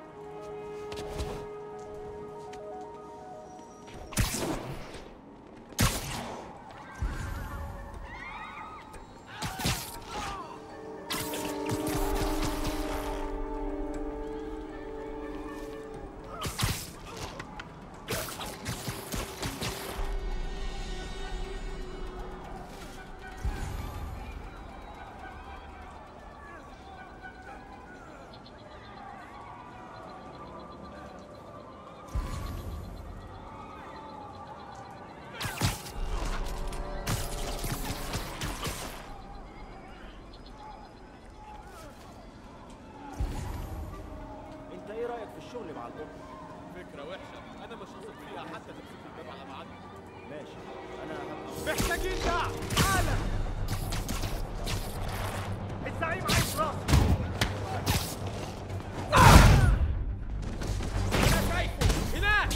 انت ايه رايك في الشغل مع القط فكرة وحشة أنا مش واثق فيها حتى تمسك الباب على ميعاد ماشي انا محتاجين دعم حالا الزعيم عايز راسي أنا شايفه هناك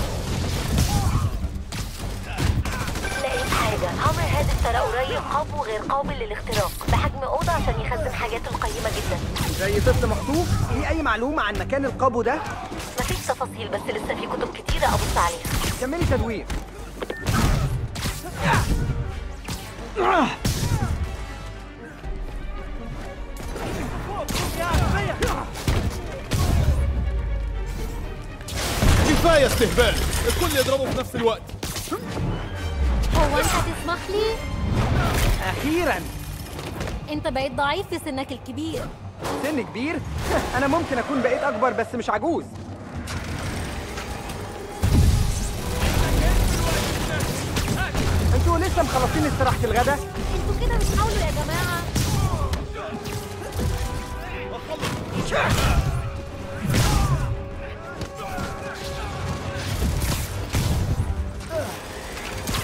لقيت حاجة هامر هيد اشترى قريب قبو غير قابل للاختراق بحجم أوضة عشان يخزن حاجاته القيمة جدا زي طفل مخطوف في أي معلومة عن مكان القبو ده؟ مفيش تفاصيل بس لسه في كتب كتيرة أبص عليها كملي تدوير كفاية استهبال الكل يضربه في نفس الوقت هو انت تسمح لي؟ أخيرا انت بقيت ضعيف في سنك الكبير سن كبير أنا ممكن أكون بقيت أكبر بس مش عجوز انتوا لسه مخلصين استراحة الغدا؟ انتوا كده مش حاولوا يا جماعة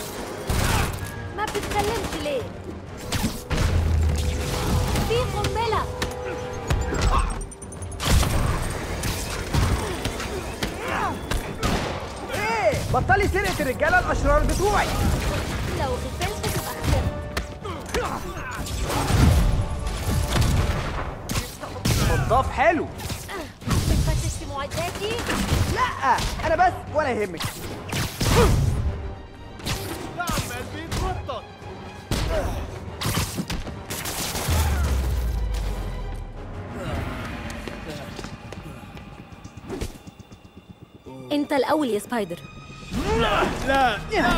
ما بتتكلمش ليه؟ في قنبلة بطلي سرقه الرجاله الاشرار بتوعي لو غفلت تبقى خسرت خطاف حلو بتفتش في معداتي لا انا بس ولا يهمك يا عمال بيتنطط انت الاول يا سبايدر لا لا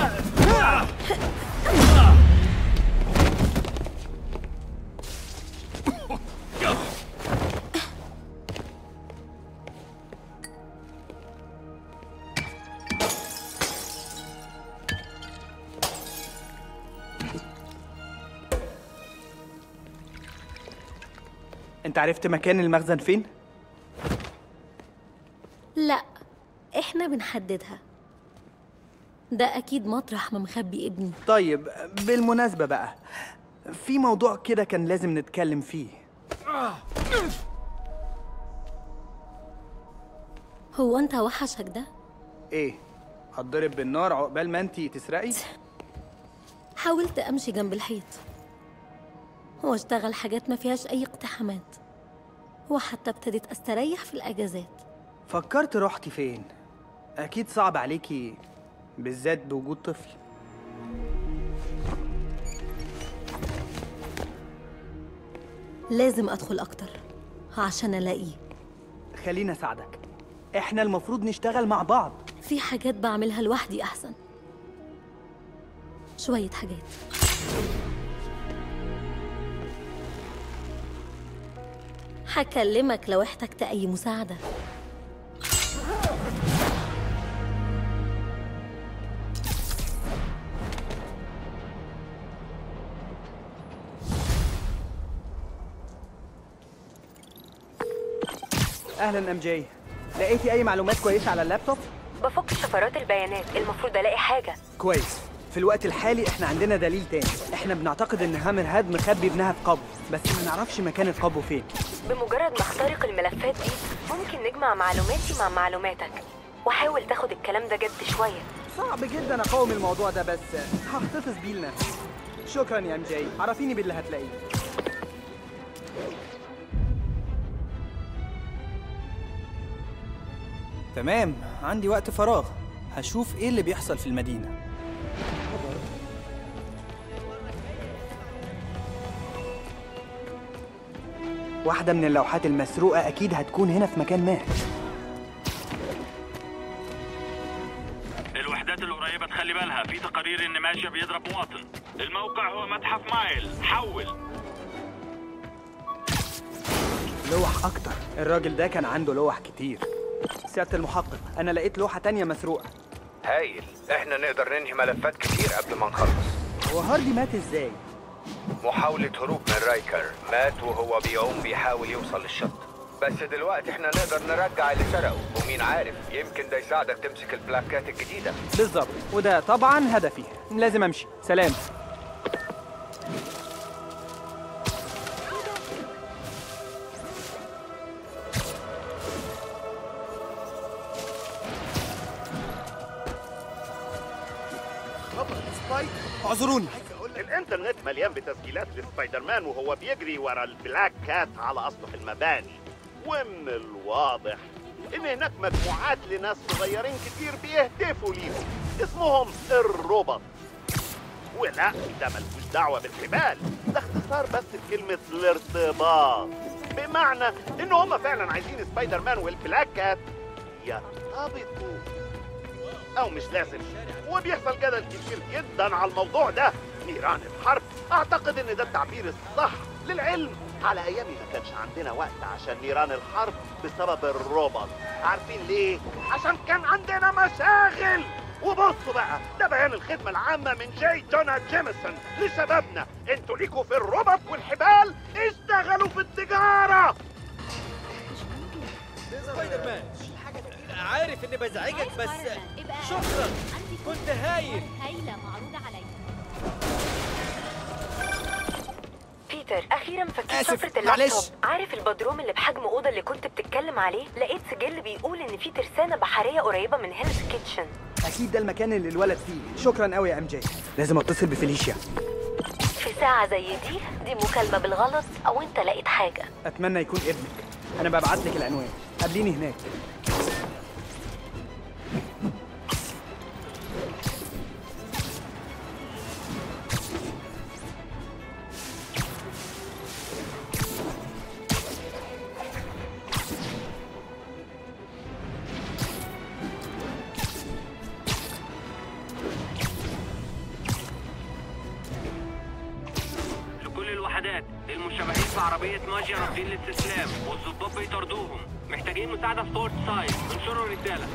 انت عرفت مكان المخزن فين لا احنا بنحددها ده اكيد مطرح ما مخبي ابني طيب بالمناسبة بقى في موضوع كده كان لازم نتكلم فيه هو انت وحشك ده ايه هتضرب بالنار عقبال ما انتي تسرقي حاولت امشي جنب الحيط واشتغل حاجات ما فيهاش اي اقتحامات وحتى ابتديت استريح في الاجازات فكرت رحتي فين اكيد صعب عليكي بالذات بوجود طفل لازم ادخل اكتر عشان الاقيه خليني اساعدك احنا المفروض نشتغل مع بعض في حاجات بعملها لوحدي احسن شويه حاجات هكلمك لو احتجت اي مساعده اهلا ام جي لقيتي اي معلومات كويسه على اللابتوب بفك شفرات البيانات المفروض الاقي حاجه كويس في الوقت الحالي احنا عندنا دليل تاني احنا بنعتقد ان هامر هاد مخبي ابنها في قبو بس ما نعرفش مكان القبو فين بمجرد ما اخترق الملفات دي ممكن نجمع معلوماتي مع معلوماتك وحاول تاخد الكلام ده جد شويه صعب جدا اقاوم الموضوع ده بس هحتفظ بيه لنفسي شكرا يا ام جي عرفيني باللي هتلاقيه تمام عندي وقت فراغ هشوف ايه اللي بيحصل في المدينه واحدة من اللوحات المسروقة أكيد هتكون هنا في مكان ما الوحدات القريبة تخلي بالها في تقارير إن ماشية بيضرب مواطن الموقع هو متحف مايل حول لوح أكتر الراجل ده كان عنده لوح كتير سيادة المحقق أنا لقيت لوحة تانية مسروقة هايل احنا نقدر ننهي ملفات كتير قبل ما نخلص هو هاردي مات إزاي؟ محاولة هروب من رايكر مات وهو بيعوم بيحاول يوصل للشط بس دلوقتي احنا نقدر نرجع اللي سرقه ومين عارف يمكن ده يساعدك تمسك البلاكات الجديدة بالظبط وده طبعا هدفي لازم أمشي سلام خبر سبايك اعذروني الانترنت مليان بتسجيلات لسبايدر مان وهو بيجري ورا البلاك كات على اسطح المباني ومن الواضح ان هناك مجموعات لناس صغيرين كتير بيهتفوا ليهم اسمهم الروبوت ولا ده ملوش دعوه بالحبال ده اختصار بس لكلمه الارتباط بمعنى ان هم فعلا عايزين سبايدر مان والبلاك كات يرتبطوا او مش لازم وبيحصل جدل كتير جدا على الموضوع ده نيران الحرب اعتقد ان ده التعبير الصح للعلم على ايامي ما كانش عندنا وقت عشان نيران الحرب بسبب الروبوت عارفين ليه عشان كان عندنا مشاغل وبصوا بقى ده بيان الخدمة العامة من جاي جونا جيمسون لشبابنا انتوا ليكوا في الروبوت والحبال اشتغلوا في التجارة سبايدر مان عارف اني بزعجك بس شكرا كنت هايل هايلة معروضة عليك بيتر بيتر اخيرا فكيت آسف، شفرة معلش. اللابتوب عارف البدروم اللي بحجم اوضه اللي كنت بتتكلم عليه لقيت سجل بيقول ان في ترسانه بحريه قريبه من هيلز كيتشن اكيد ده المكان اللي الولد فيه شكرا قوي يا ام جي لازم اتصل بفيليشيا في ساعه زي دي دي مكالمه بالغلط او انت لقيت حاجه اتمنى يكون ابنك انا ببعت لك العنوان قابليني هناك لكل الوحدات المشتبهين في عربية ماجيا رافضين الاستسلام والظباط بيطاردوهم محتاجين مساعدة في فورت سايد انشروا الرسالة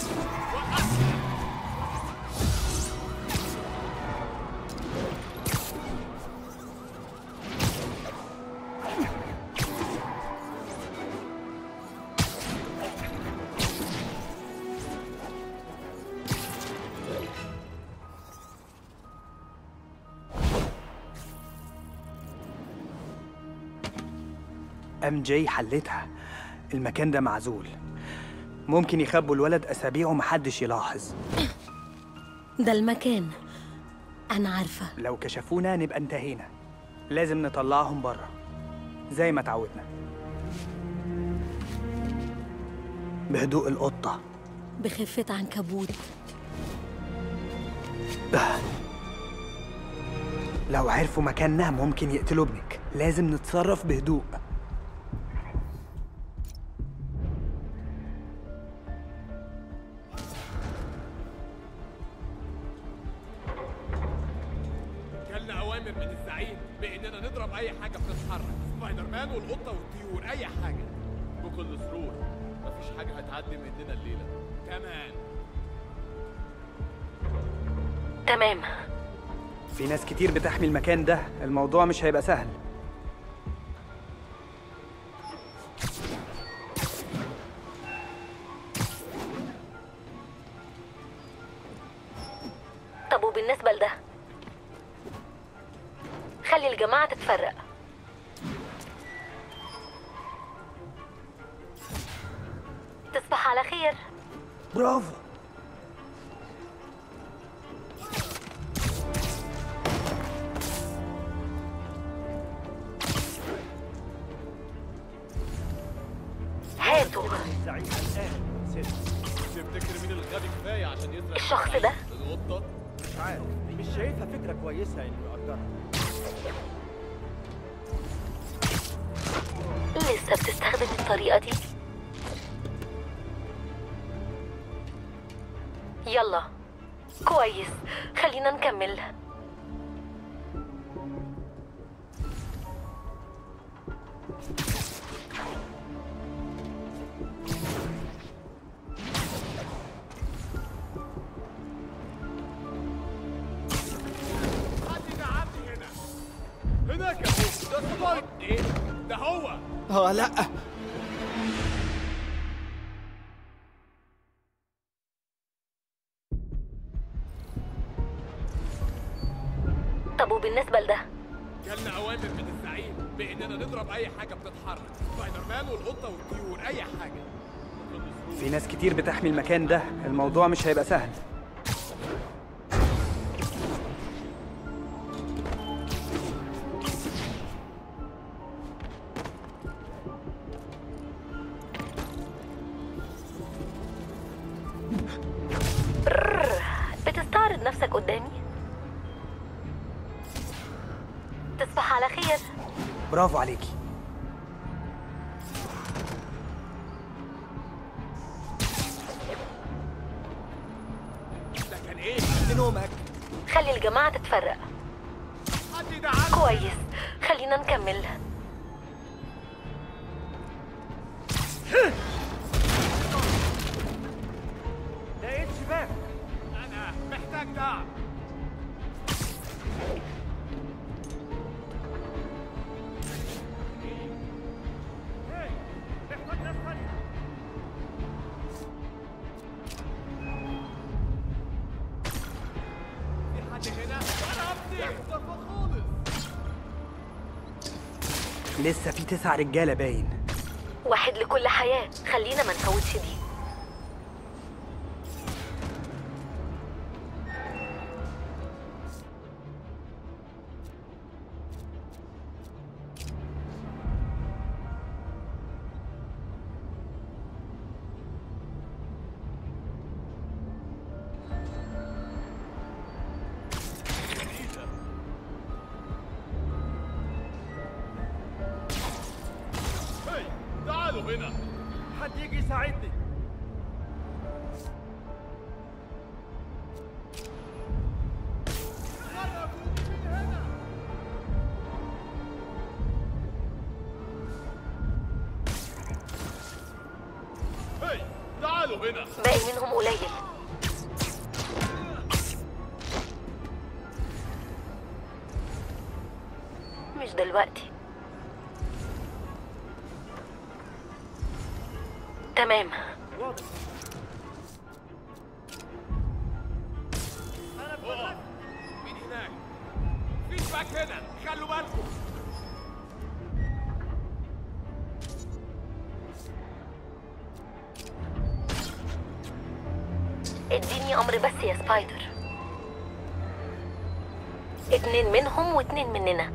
ام جي حلتها المكان ده معزول ممكن يخبوا الولد اسابيع ومحدش يلاحظ ده المكان أنا عارفة لو كشفونا نبقى انتهينا لازم نطلعهم بره زي ما تعودنا بهدوء القطة بخفة عنكبوت لو عرفوا مكاننا ممكن يقتلوا ابنك لازم نتصرف بهدوء جالنا اوامر من الزعيم باننا نضرب اي حاجه بتتحرك سبايدر مان والقطه والطيور اي حاجه بكل سرور مفيش حاجة هتعدي مننا الليلة كمان تمام في ناس كتير بتحمي المكان ده الموضوع مش هيبقى سهل طب وبالنسبه لده خلي الجماعه تتفرق تصبح على خير برافو هاتوا تفتكر مين الغبي كفاية عشان يسرق الشخص ده القطة مش عارف مش شايفها فكرة كويسة انه يأجرها لسه بتستخدم الطريقة دي يلا كويس خلينا نكمل حد يدعمني هنا هناك اهو ده سبايد ايه ده هو اه لا طب وبالنسبة لده جالنا اوامر من الزعيم باننا نضرب اي حاجه بتتحرك سبايدر مان والقطه والطيور اي حاجه في ناس كتير بتحمي المكان ده الموضوع مش هيبقى سهل برر. بتستعرض نفسك قدامي تصبح على خير برافو عليكي ده كان ايه نومك خلي الجماعة تتفرق حد يدعمني كويس خلينا نكمل لقيت شباك انا محتاج دعم في حد هنا انا هبدي ده خالص لسه في تسع رجالة باين واحد لكل حياة خلينا ما نفوتش دي هي تعالوا هنا حد يجي يساعدني هي تعالوا هنا باقي منهم قليل مش دلوقتي تمام مين هناك مفيش باك هنا خلوا بالكم اديني امر بس يا سبايدر اتنين منهم واتنين مننا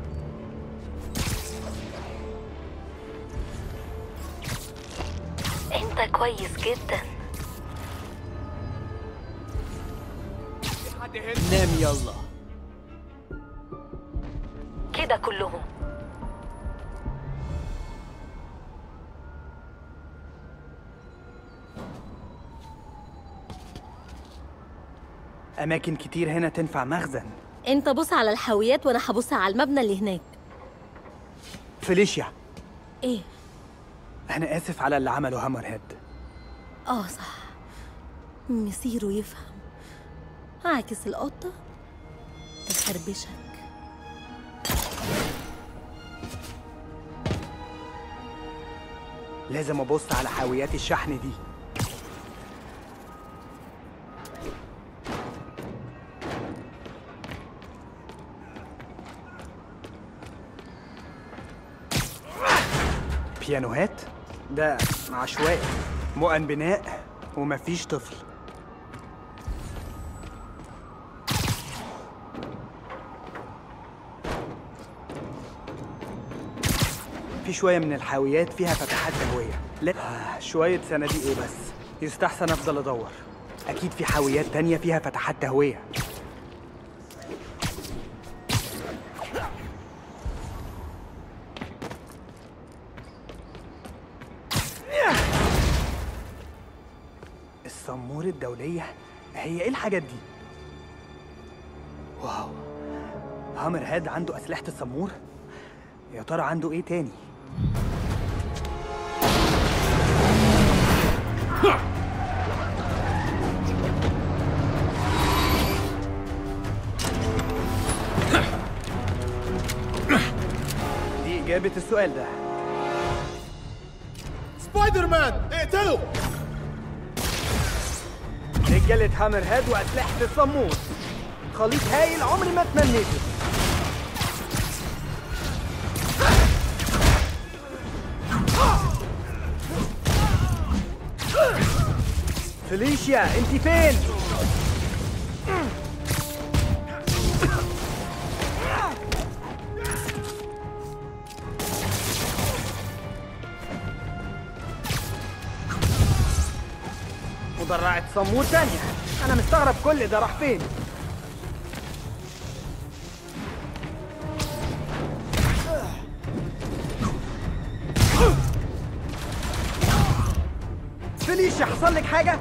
انت كويس جدا في حد هنا نام يلا كده كلهم أماكن كتير هنا تنفع مخزن انت بص على الحاويات وانا هبص على المبنى اللي هناك فيليشيا ايه أنا آسف على اللي عمله هامر هيد اه صح مصيره يفهم عاكس القطة تخربشك لازم أبص على حاويات الشحن دي بيانوهات ده عشوائي مؤن بناء ومفيش طفل في شوية من الحاويات فيها فتحات تهوية لا آه، شوية صناديق ايه بس يستحسن افضل ادور اكيد في حاويات تانية فيها فتحات تهوية السمور الدولية هي ايه الحاجات دي؟ واو هامر هاد عنده أسلحة السمور؟ يا ترى عنده ايه تاني؟ دي إجابة السؤال ده سبايدر مان اقتله رجالة هامر هاد وأسلحة الصمود خليط هايل عمري ما تمنيته فيليشيا انت فين؟ مدرعة صمود تانية أنا مستغرب كل ده راح فين؟ فيليشيا حصل لك حاجة؟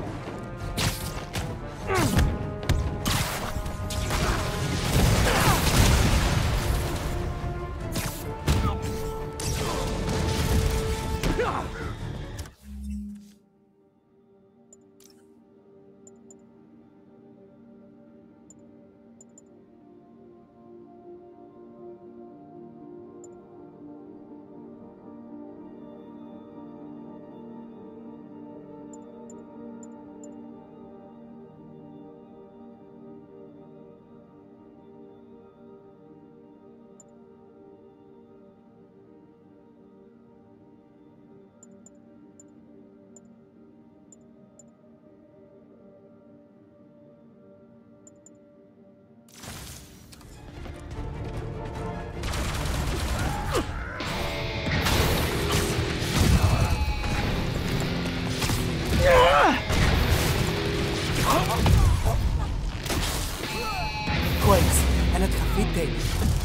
انا اتخفيت تاني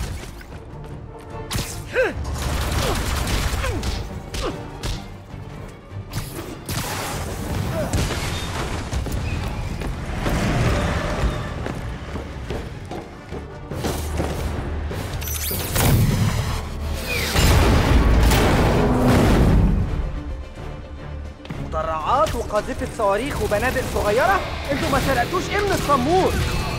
مدرعات وقاذفة صواريخ وبنادق صغيرة انتوا ما سرقتوش ايه من الصمور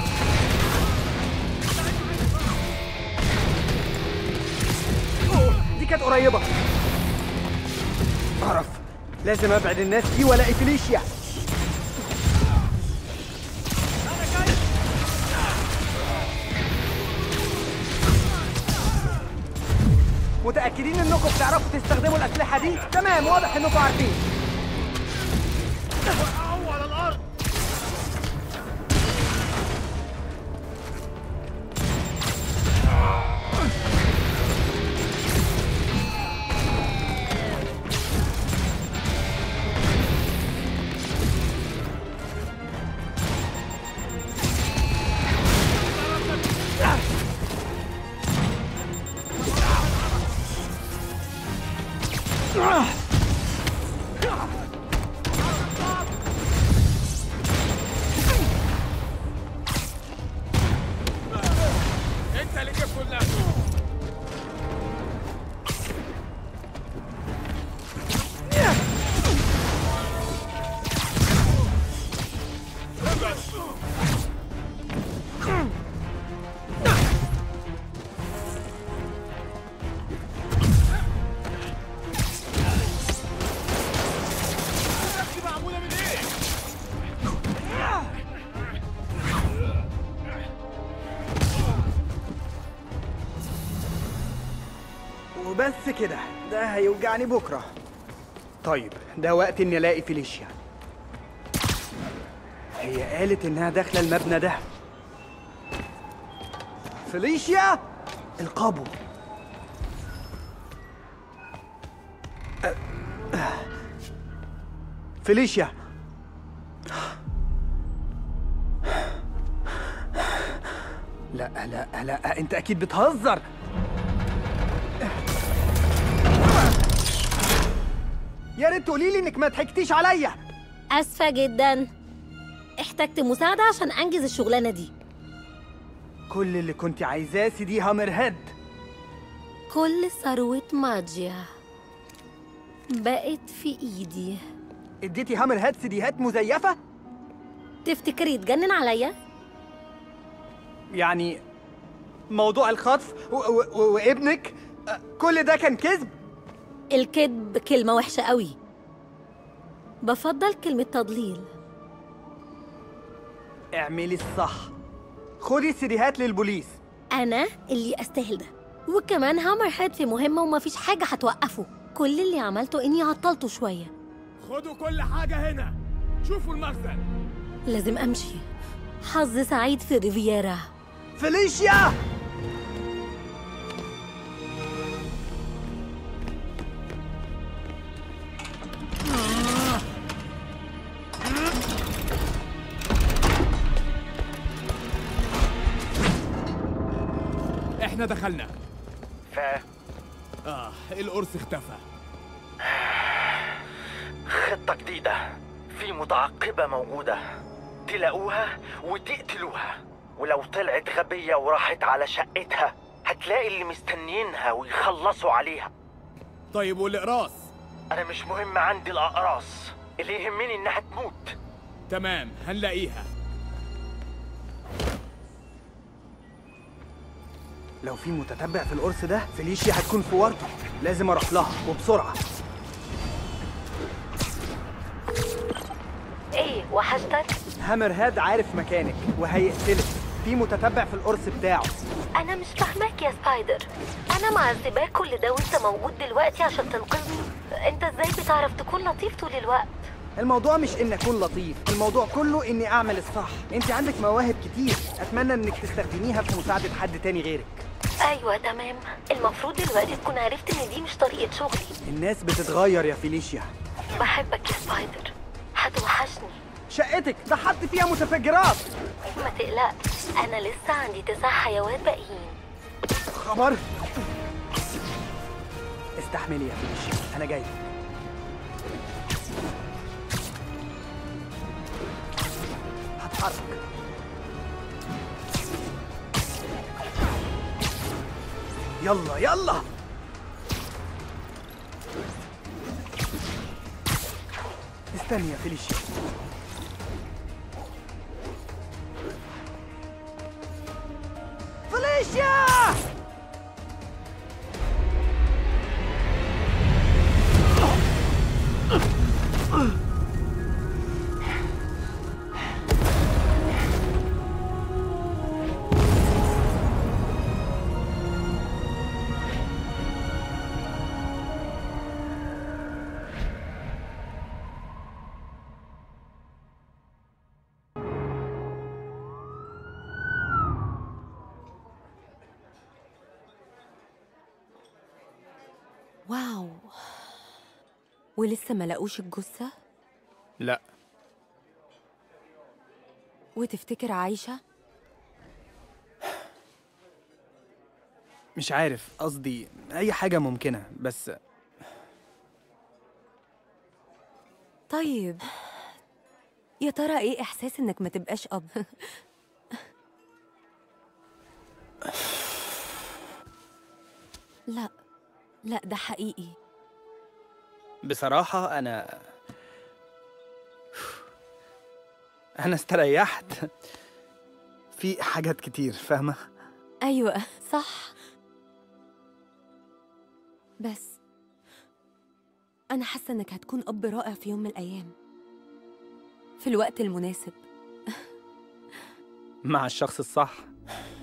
أوه، دي كانت قريبة قرف لازم ابعد الناس دي والاقي فيليشيا متأكدين انكم بتعرفوا تستخدموا الأسلحة دي؟ تمام واضح انكم عارفين وقعوا على الارض انت اللي جبته لنفسك دي معموله من ايه وبس كده ده هيوجعني بكرة طيب ده وقت اني الاقي فيليشيا هي قالت انها داخلة المبنى ده فيليشيا القابو أه، أه. فيليشيا لا لا لا انت اكيد بتهزر يا ريت تقولي لي انك ما ضحكتيش عليا اسفه جدا احتجت مساعده عشان انجز الشغلانه دي كل اللي كنت عايزاه سيدي هامر هيد كل ثروه ماجيا بقت في ايدي اديتي هامر هيد سيديهات مزيفه تفتكري يتجنن عليا يعني موضوع الخطف و- و- و- وابنك أه، كل ده كان كذب الكذب كلمه وحشه قوي بفضل كلمه تضليل اعملي الصح خدي السيديهات للبوليس انا اللي استاهل ده وكمان هامر هيد في مهمه ومفيش حاجه هتوقفه كل اللي عملته اني عطلته شويه خدوا كل حاجة هنا شوفوا المخزن لازم امشي حظ سعيد في ريفيرا فيليشيا احنا دخلنا ف اه القرص اختفى خطة جديدة في متعقبة موجودة تلاقوها وتقتلوها ولو طلعت غبية وراحت على شقتها هتلاقي اللي مستنيينها ويخلصوا عليها طيب والاقراص أنا مش مهم عندي الأقراص اللي يهمني إنها تموت تمام هنلاقيها لو في متتبع في القرص ده فيليشيا هتكون في ورطه لازم اروح لها وبسرعه ايه وحشتك هامر هاد عارف مكانك وهيقتلك في متتبع في القرص بتاعه انا مش فاهماك يا سبايدر انا معذباك كل ده وانت موجود دلوقتي عشان تنقذني انت ازاي بتعرف تكون لطيف طول الوقت الموضوع مش ان اكون لطيف الموضوع كله اني اعمل الصح انت عندك مواهب كتير اتمنى انك تستخدميها في مساعده حد تاني غيرك ايوه تمام المفروض دلوقتي تكون عرفت ان دي مش طريقه شغلي الناس بتتغير يا فيليشيا بحبك يا سبايدر هتوحشني شقتك ده حط فيها متفجرات ما تقلقش انا لسه عندي تسع حيوات باقيين خبر استحملي يا فيش انا جاي هتحرك يلا يلا استني يا فيليشيا فيليشيا واو ولسه ما لقوش الجثة لا وتفتكر عايشة مش عارف قصدي اي حاجه ممكنه بس طيب يا ترى ايه احساس انك ما تبقاش اب لا لا ده حقيقي بصراحه انا انا استريحت في حاجات كتير فاهمه ايوه صح بس انا حاسه انك هتكون اب رائع في يوم من الايام في الوقت المناسب مع الشخص الصح